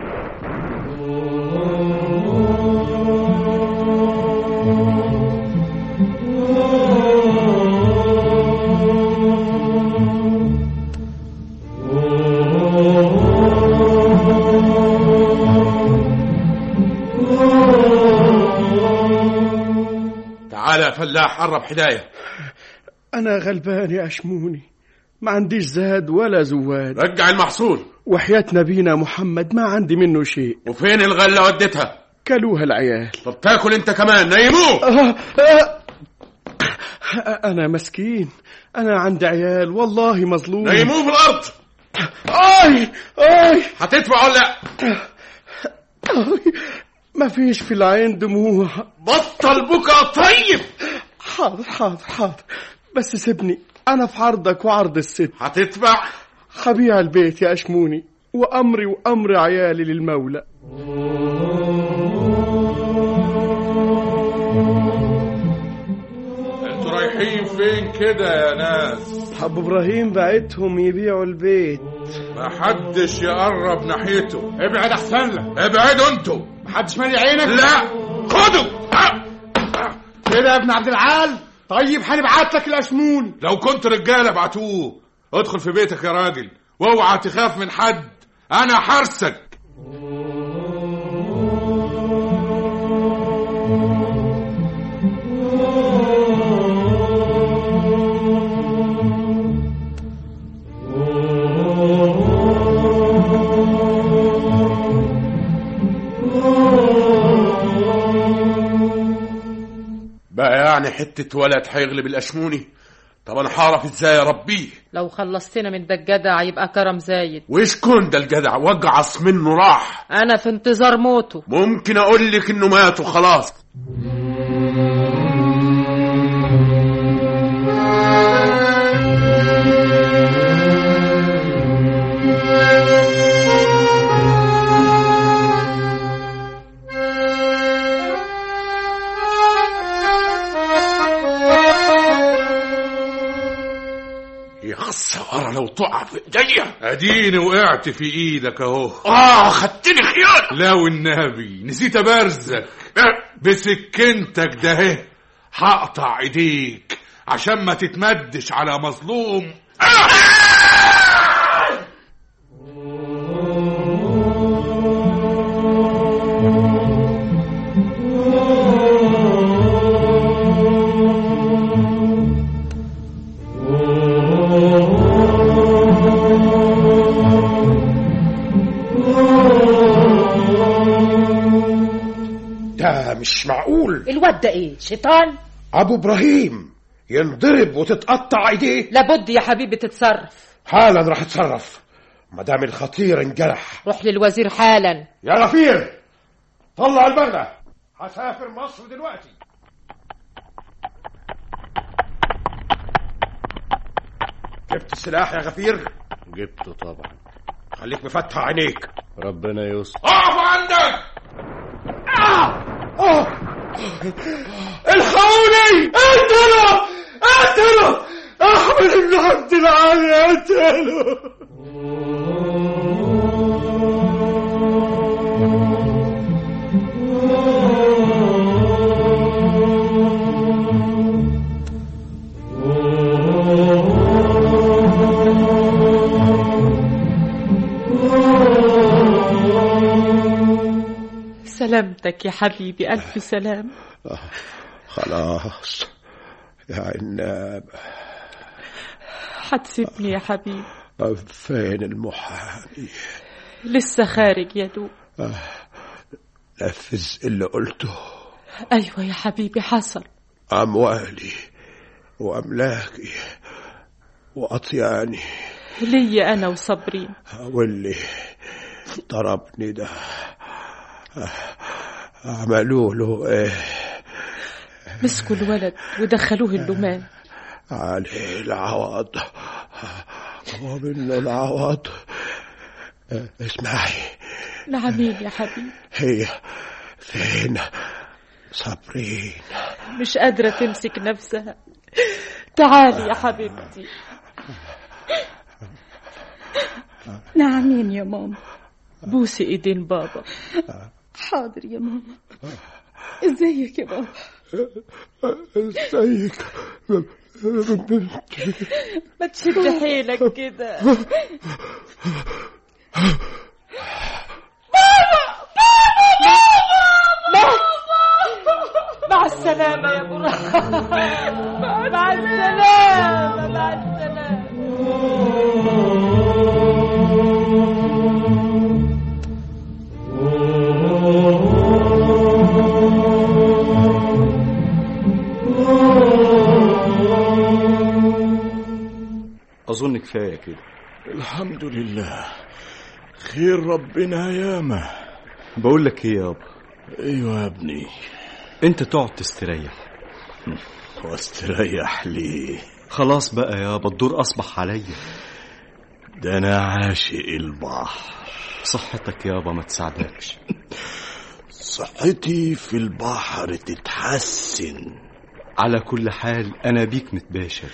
تعال يا فلاح قرب حداية أنا غلبان يا أشموني ما عنديش زاد ولا زواد رجع المحصول وحياة نبينا محمد ما عندي منه شيء وفين الغلة وديتها كلوها العيال طب تاكل انت كمان نيموه آه آه أنا مسكين أنا عندي عيال والله مظلوم نيموه في الأرض آي آي هتدفع ولا لا آي ما فيش في العين دموع بطل بكى طيب حاضر حاضر حاضر بس سيبني أنا في عرضك وعرض الست هتدفع هبيع البيت يا أشموني وأمري وأمر عيالي للمولى انتوا رايحين فين كده يا ناس أبو إبراهيم بعتهم يبيعوا البيت ما حدش يقرب ناحيته ابعد احسن لك ابعدوا انتوا محدش مالي عينك لا خدوا كده يا ابن عبد العال طيب هنبعت لك الاشمون لو كنت رجاله ابعتوه ادخل في بيتك يا راجل واوعى تخاف من حد انا حارسك يعني حتة ولد هيغلب الأشموني طب أنا هعرف إزاي أربيه لو خلصتنا من ده الجدع يبقى كرم زايد وإيش كون ده الجدع وجعص منه راح انا في انتظار موته ممكن أقول لك إنه مات وخلاص يا خسارة لو تقع في ايديا اديني وقعت في ايدك اهو اه خدتني خيار لا والنبي نسيت ابرزك بسكنتك ده اهي هقطع ايديك عشان ما تتمدش على مظلوم ده مش معقول الواد ده ايه شيطان ابو ابراهيم ينضرب وتتقطع ايديه لابد يا حبيبي تتصرف حالا راح اتصرف ما دام الخطير انجرح روح للوزير حالا يا غفير طلع البغدة هسافر مصر دلوقتي جبت السلاح يا غفير جبته طبعا خليك مفتح عينيك ربنا يستر اقف عندك الحقوني اقتله اقتله احمد بن عبد العالي اقتله سلامتك يا حبيبي ألف سلام خلاص يا عناب هتسيبني يا حبيبي فين المحامي لسه خارج يا دوب نفذ اللي قلته أيوة يا حبيبي حصل أموالي وأملاكي وأطياني ليا أنا وصابرين واللي ضربني ده عملوا له ايه مسكوا الولد ودخلوه اللومان عليه العوض ومنه العوض اسمعي نعمين يا حبيبي هي فين صابرين مش قادرة تمسك نفسها تعالي يا حبيبتي نعمين يا ماما بوسي ايدين بابا حاضر يا ماما ازيك يا بابا ازيك ما تشد حيلك كده مع السلامة يا براء مع السلامة مع السلامة أظن كفاية كده الحمد لله خير ربنا ياما بقول لك ايه يابا ايوه يا ابني انت تقعد تستريح واستريح ليه خلاص بقى يابا الدور اصبح عليا ده انا عاشق البحر صحتك يابا ما تساعدكش صحتي في البحر تتحسن على كل حال انا بيك متباشر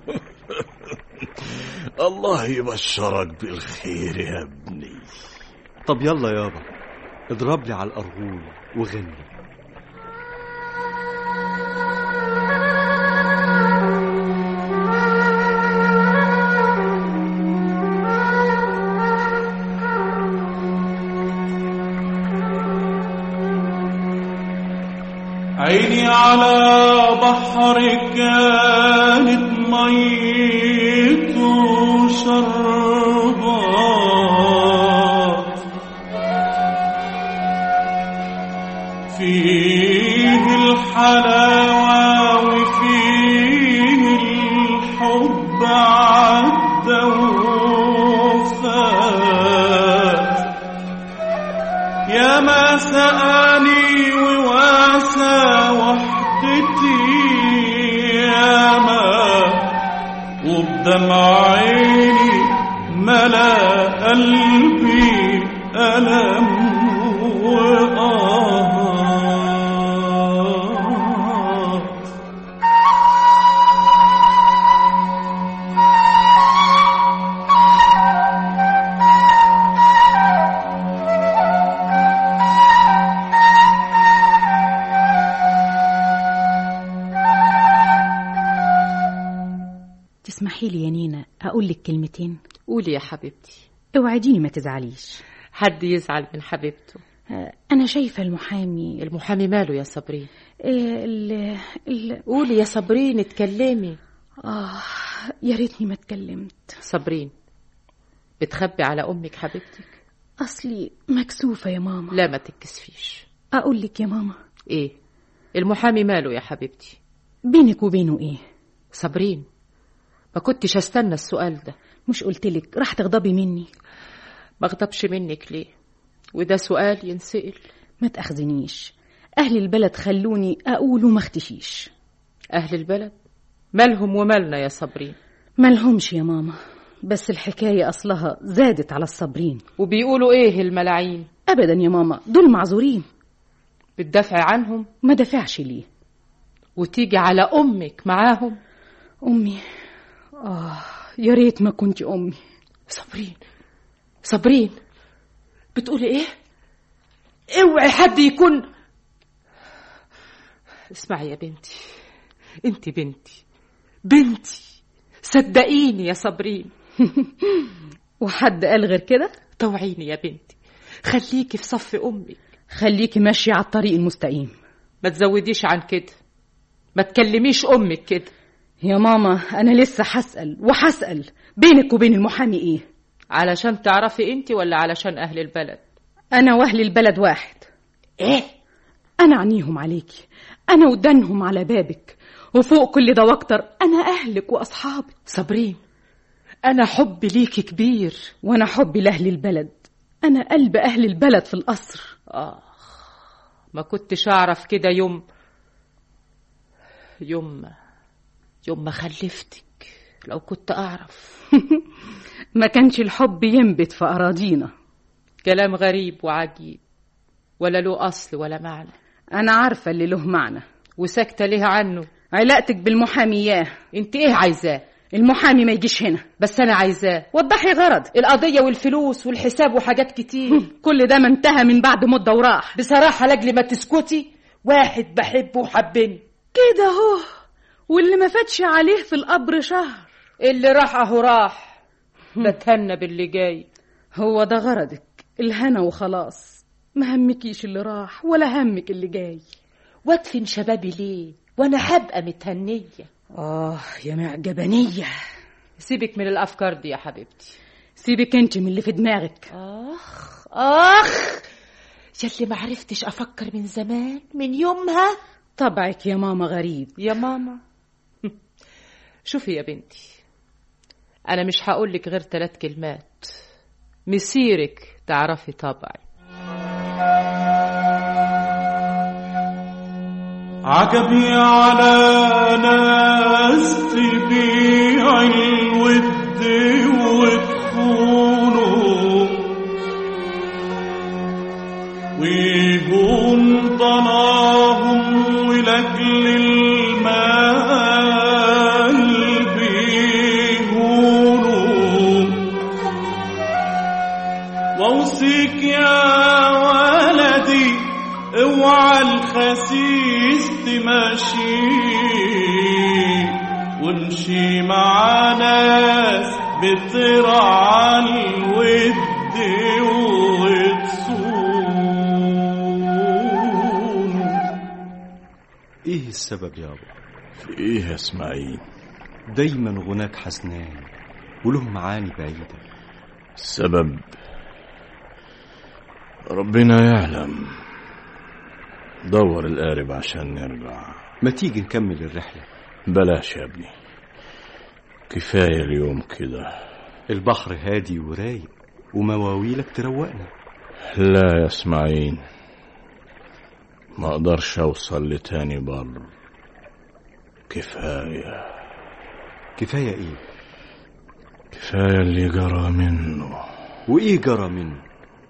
الله يبشرك بالخير يا ابني طب يلا يابا اضرب لي على الارغول وغني عيني على بحر كانت ميته شربات فيه الحلاوة يا ما سقاني وواسى وحدتي يا ما وبدمع عيني ملا قلبي ألم وآه تسمحي لي يا نينا أقول لك كلمتين قولي يا حبيبتي اوعديني ما تزعليش حد يزعل من حبيبته آه، أنا شايفة المحامي المحامي ماله يا صابرين آه، ال ال قولي يا صابرين اتكلمي آه يا ريتني ما اتكلمت صابرين بتخبي على أمك حبيبتك أصلي مكسوفة يا ماما لا ما تتكسفيش أقول لك يا ماما إيه المحامي ماله يا حبيبتي بينك وبينه إيه صابرين ما كنتش استنى السؤال ده مش قلتلك راح تغضبي مني ما اغضبش منك ليه وده سؤال ينسأل ما تأخذنيش أهل البلد خلوني أقول وما اختشيش أهل البلد مالهم ومالنا يا صابرين مالهمش يا ماما بس الحكاية أصلها زادت على الصابرين وبيقولوا إيه الملاعين أبدا يا ماما دول معذورين بتدافعي عنهم ما دافعش ليه وتيجي على أمك معاهم أمي آه يا ريت ما كنت أمي صابرين صابرين بتقولي إيه اوعي حد يكون اسمعي يا بنتي انت بنتي بنتي صدقيني يا صابرين وحد قال غير كده طوعيني يا بنتي خليكي في صف امك خليكي ماشية على الطريق المستقيم ما تزوديش عن كده ما تكلميش امك كده يا ماما أنا لسه هسأل وهسأل بينك وبين المحامي إيه علشان تعرفي انت ولا علشان اهل البلد أنا وأهل البلد واحد ايه أنا عنيهم عليكي أنا ودانهم على بابك وفوق كل ده واكتر أنا أهلك وأصحابك صابرين أنا حبي ليكي كبير وأنا حبي لأهل البلد أنا قلب أهل البلد في القصر آه ما كنتش أعرف كده يوم يوم يوم ما خلفتك لو كنت أعرف ما كانش الحب ينبت في أراضينا كلام غريب وعجيب ولا له أصل ولا معنى أنا عارفة اللي له معنى وساكتة ليه عنه علاقتك بالمحامي ياه انت ايه عايزاه المحامي ما يجيش هنا بس انا عايزاه وضحي غرض القضية والفلوس والحساب وحاجات كتير كل ده ما انتهى من بعد مدة وراح بصراحة لاجل ما تسكتي واحد بحبه وحبني كده اهو واللي ما فاتش عليه في القبر شهر اللي راح اهو راح بتهنى باللي جاي هو ده غرضك الهنا وخلاص ما همكيش اللي راح ولا همك اللي جاي وادفن شبابي ليه وانا هبقى متهنية آه يا معجبانية سيبك من الافكار دي يا حبيبتي سيبك انت من اللي في دماغك اخ اخ يلي ما عرفتش افكر من زمان من يومها طبعك يا ماما غريب يا ماما شوفي يا بنتي انا مش هقولك غير ثلاث كلمات مسيرك تعرفي طبعي عجبي على ناس تبيع الود وتخونه ويجون طلاهم ولأجل المال بيهونوا واوصيك يا ولدي اوعى الخسيس تمشي وامشي مع ناس بترعى الود وتصون ايه السبب يابا في ايه يا اسماعيل دايما غناك حسنان وله معاني بعيدة السبب ربنا يعلم دور القارب عشان نرجع ما تيجي نكمل الرحلة بلاش يا ابني كفاية اليوم كده البحر هادي ورايق ومواويلك تروقنا لا يا اسماعيل ما اقدرش اوصل لتاني بر كفاية كفاية ايه كفاية اللي جرى منه وايه جرى منه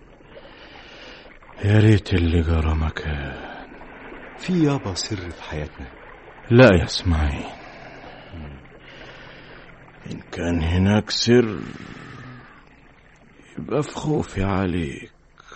يا ريت اللي جرى مكان في يابا سر في حياتنا لا يا اسماعيل إن كان هناك سر يبقى في خوفي عليك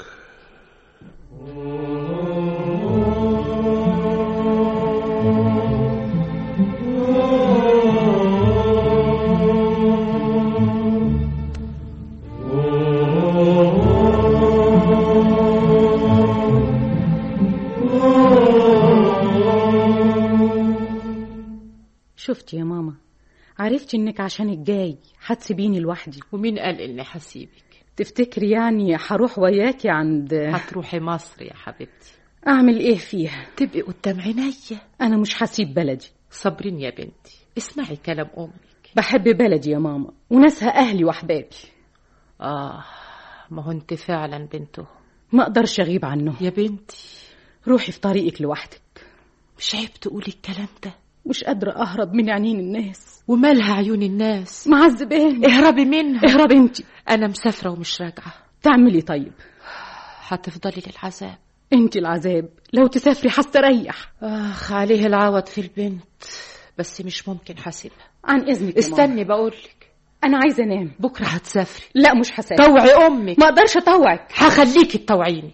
شفت يا ماما عرفت انك عشانك جاي هتسيبيني لوحدي ومين قال اني هسيبك تفتكري يعني هروح وياكي عند هتروحي مصر يا حبيبتي اعمل ايه فيها تبقي قدام عينيا انا مش هسيب بلدي صابرين يا بنتي اسمعي كلام امك بحب بلدي يا ماما وناسها اهلي واحبابي اه ما هو انت فعلا بنته ما اقدرش اغيب عنه يا بنتي روحي في طريقك لوحدك مش عيب تقولي الكلام ده مش قادرة أهرب من عينين الناس ومالها عيون الناس معذباني اهربي منها اهربي انت انا مسافرة ومش راجعة تعملي طيب هتفضلي للعذاب انت العذاب لو تسافري هستريح اخ عليه العوض في البنت بس مش ممكن حاسبها عن اذنك استني بقولك انا عايزه انام بكره هتسافري لا مش هسافر طوعي امك ما اقدرش اطوعك هخليكي تطوعيني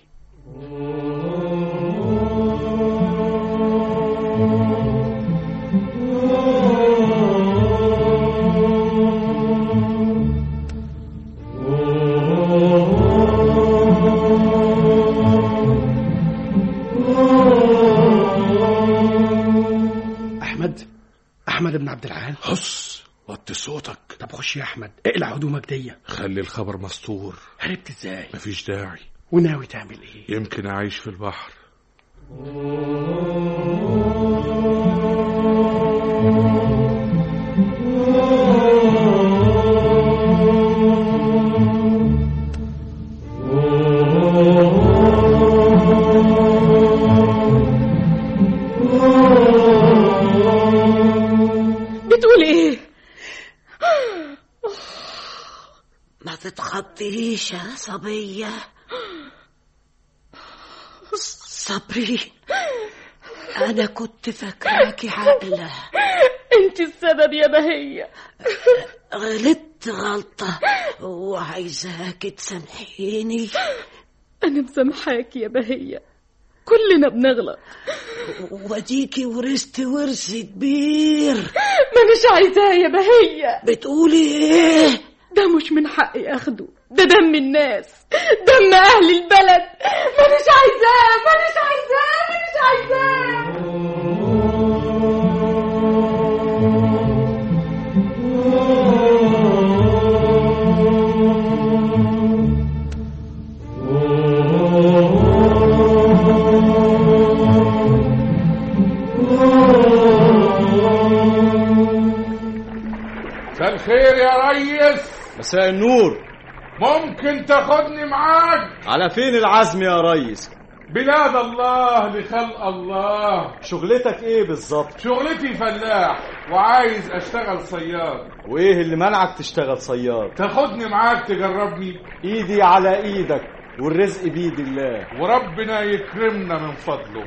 احمد احمد بن عبد العال هص وطي صوتك طب خش يا احمد اقلع هدومك دي خلي الخبر مستور هربت ازاي مفيش داعي وناوي تعمل ايه يمكن اعيش في البحر بتقول ايه ما تتخطيش يا صبية صبري أنا كنت فاكراكي عاقلة انت السبب يا بهية غلطت غلطة وعايزاكي تسامحيني انا مسامحاكي يا بهية كلنا بنغلط وديكي ورثت ورث كبير ما مش عايزاه يا بهية بتقولي ايه ده مش من حقي اخده ده دم الناس دم اهل البلد ما مش عايزاه ما مش عايزاه ما مش عايزاه مساء الخير يا ريس مساء النور ممكن تاخدني معاك على فين العزم يا ريس بلاد الله لخلق الله شغلتك ايه بالظبط شغلتي فلاح وعايز اشتغل صياد وايه اللي منعك تشتغل صياد تاخدني معاك تجربني ايدي على ايدك والرزق بيد الله وربنا يكرمنا من فضله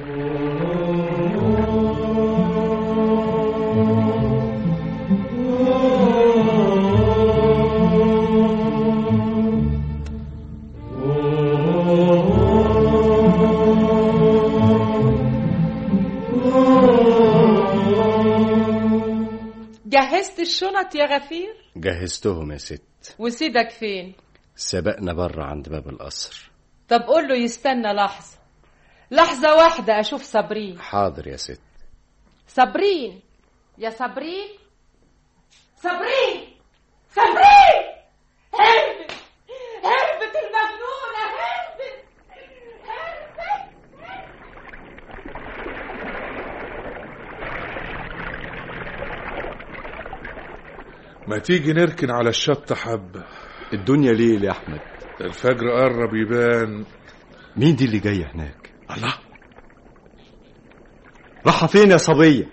جهزت الشنط يا غفير جهزتهم يا ست وسيدك فين سبقنا بره عند باب القصر طب قول له يستنى لحظة لحظة واحدة أشوف صابرين حاضر يا ست صابرين يا صابرين صابرين صابرين هربت هربت المجنونة هربت ما تيجي نركن على الشط حبة الدنيا ليل يا احمد الفجر قرب يبان مين دي اللي جايه هناك الله راحه فين يا صبيه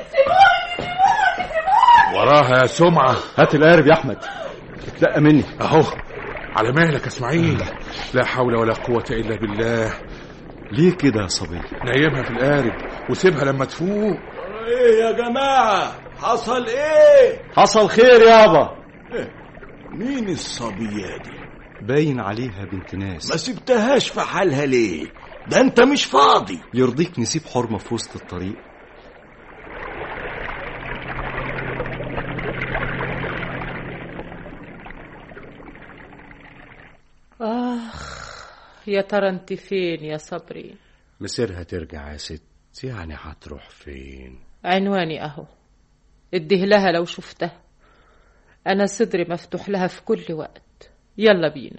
وراها يا سمعة هات القارب يا احمد اتلقى مني اهو على مهلك يا اسماعيل لا حول ولا قوة الا بالله ليه كده يا صبيه نيمها في القارب وسيبها لما تفوق ايه يا جماعة حصل ايه حصل خير يابا مين الصبية دي باين عليها بنت ناس ما سبتهاش في حالها ليه ده انت مش فاضي يرضيك نسيب حرمه في وسط الطريق آخ يا ترى انت فين يا صبري مسيرها ترجع يا ست يعني هتروح فين عنواني اهو اديه لها لو شفتها انا صدري مفتوح لها في كل وقت يلا بينا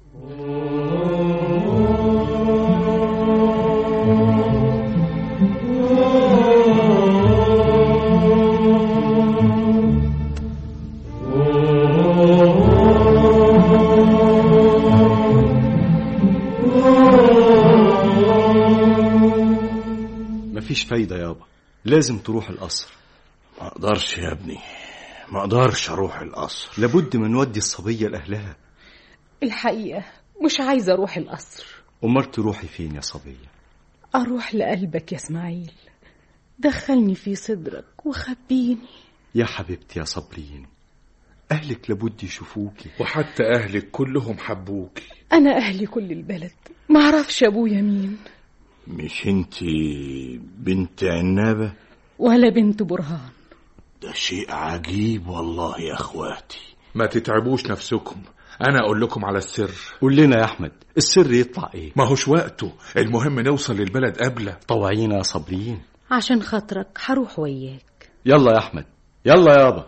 مفيش فايده يابا لازم تروح القصر ما اقدرش يا ابني ما اقدرش اروح القصر لابد ما نودي الصبيه لاهلها الحقيقة مش عايزة أروح القصر امال تروحي فين يا صبيه أروح لقلبك يا إسماعيل دخلني في صدرك وخبيني يا حبيبتي يا صابرين اهلك لابد يشوفوكي وحتى اهلك كلهم حبوكي أنا أهلي كل البلد معرفش أبويا مين مش انت بنت عنابة ولا بنت برهان ده شيء عجيب والله يا اخواتي ما تتعبوش نفسكم انا اقول لكم على السر قول لنا يا احمد السر يطلع ايه ما هوش وقته المهم نوصل للبلد قبله طوعينا يا صابرين عشان خاطرك هروح وياك يلا يا احمد يلا يابا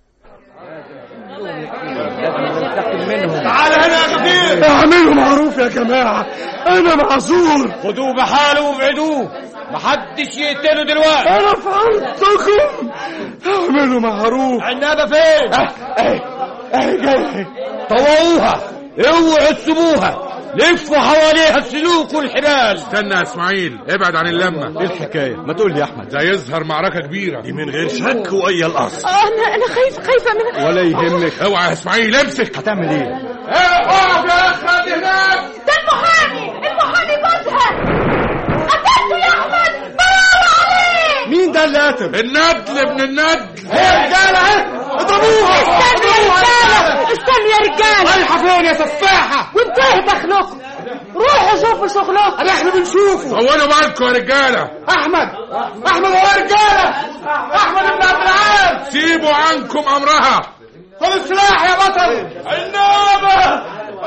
تعال هنا يا غدير اعملوا معروف يا جماعة أنا معذور خدوه بحاله وابعدوه محدش يقتله دلوقتي أنا فهمتكم اعملوا معروف عنابة فين؟ اهي اهي جاي طوعوها اوعوا تسيبوها لفوا حواليها السلوك والحبال استنى يا اسماعيل ابعد عن اللمة ايه الحكايه ما تقول لي يا احمد ده يظهر معركة كبيرة دي من غير شك ويا القصر أنا أنا خايف خايفة من ولا يهمك اوعى يا اسماعيل امسك هتعمل ايه اقف يا اخي هناك ده المحامي المحامي جوزها قتلته يا احمد برافو عليك مين ده اللي قتل الندل ابن الندل ايه رجالة اهي اضربوها استنوا يا رجاله استنوا يا رجاله رايحة فين يا سفاحة وانتهي دخلكم روحوا شوفوا شغلكم اللي احنا بنشوفه طولوا بالكم يا رجالة احمد احمد هو يا رجالة احمد بن عبد العال سيبوا عنكم امرها خد السلاح يا بطل النابة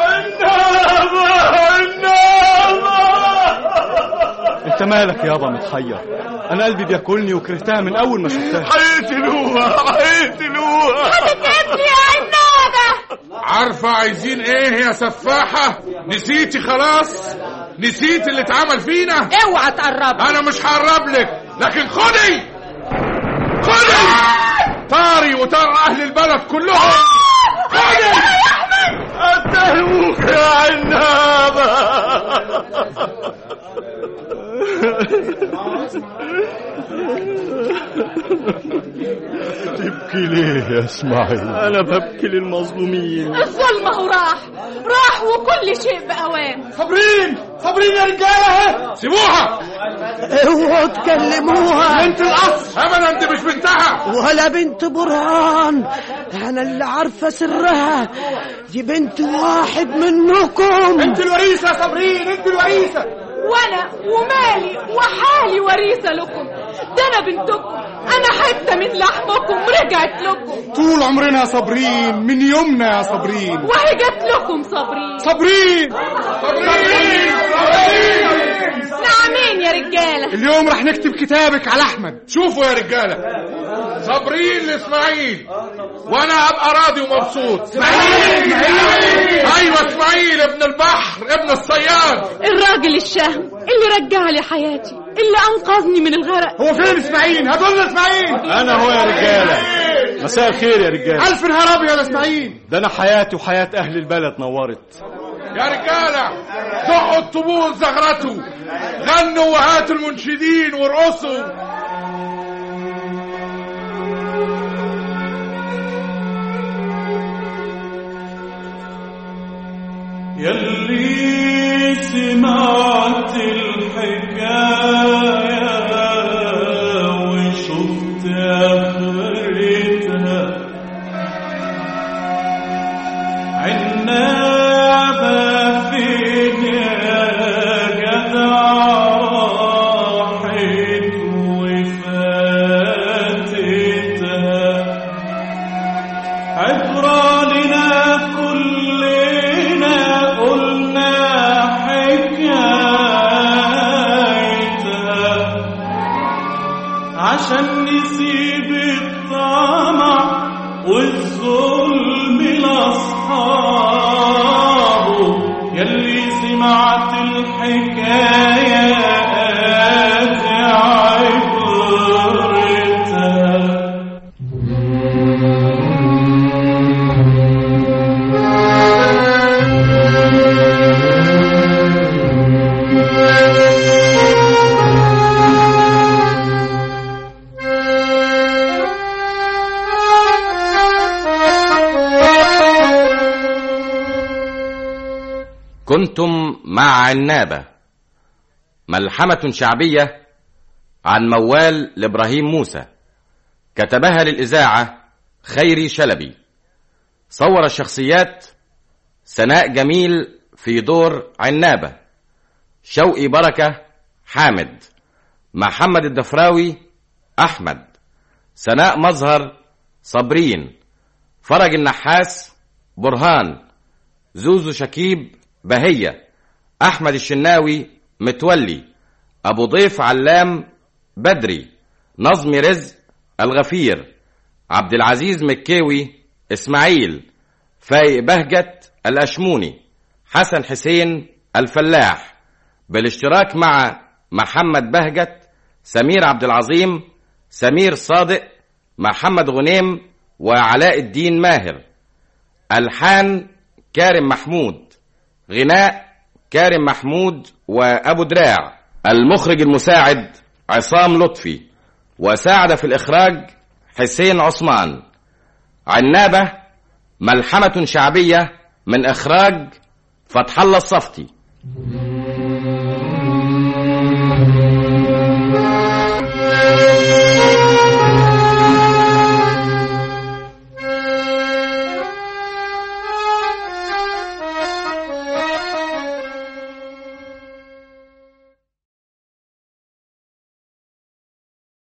النابة النابة انت مالك يابا متحير انا قلبي بياكلني وكرهتها من اول ما شفتها هيقتلوها هيقتلوها هتتقتلي يا عنابه عارفة عايزين ايه يا سفاحة نسيتي خلاص نسيت اللي اتعمل فينا اوعى تقرب انا مش هقرب لك لكن خدي خدي طاري وطار اهل البلد كلهم خدي اتهموك يا عنابة تبكي ليه يا اسماعيل انا ببكي للمظلومين الظلم هو راح راح وكل شيء بأوان صابرين صابرين يا رجالة سيبوها اوعوا تكلموها بنت القصر ابدا انت مش بنتها ولا بنت برهان انا اللي عارفه سرها دي بنت واحد منكم انت الوريثة يا صابرين انت الوريثة وانا ومالي وحالي وريثة لكم ده انا بنتكم انا حتة من لحمكم رجعت لكم طول عمرنا يا صابرين من يومنا يا صابرين وهي جت لكم صابرين صابرين صابرين نعمين يا رجالة اليوم رح نكتب كتابك على احمد شوفوا يا رجالة صابرين لاسماعيل وانا ابقى راضي ومبسوط اسماعيل ايوه اسماعيل ابن البحر ابن الصياد الراجل الشهم اللي رجع لي حياتي اللي انقذني من الغرق هو فين اسماعيل هاتوا لنا اسماعيل انا هو يا رجاله مساء الخير يا رجاله الف نهار ابيض يا اسماعيل ده انا حياتي وحياه اهل البلد نورت يا رجالة زقوا الطبول زغرته غنوا وهاتوا المنشدين وارقصوا يلي سمعت الحكاية وشفت آخرتها عنابة فين يا جدع راحت وفاتتها عبرة لنا كلنا قلنا حكايتها عشان نسيب الطمع والظلم لأصحابه يلي سمعت الحكاية آتي عبرتها كنتم مع عنابة ملحمة شعبية عن موال لإبراهيم موسى كتبها للإذاعة خيري شلبي صور الشخصيات سناء جميل في دور عنابة شوقي بركة حامد محمد الدفراوي أحمد سناء مظهر صابرين فرج النحاس برهان زوزو شكيب بهية أحمد الشناوي متولي أبو ضيف علام بدري نظمي رزق الغفير عبد العزيز مكاوي إسماعيل فايق بهجت الأشموني حسن حسين الفلاح بالاشتراك مع محمد بهجت سمير عبد العظيم سمير صادق محمد غنيم وعلاء الدين ماهر ألحان كارم محمود غناء كارم محمود وأبو دراع المخرج المساعد عصام لطفي وساعد في الإخراج حسين عثمان عنابة ملحمة شعبية من إخراج فتح الله الصفتي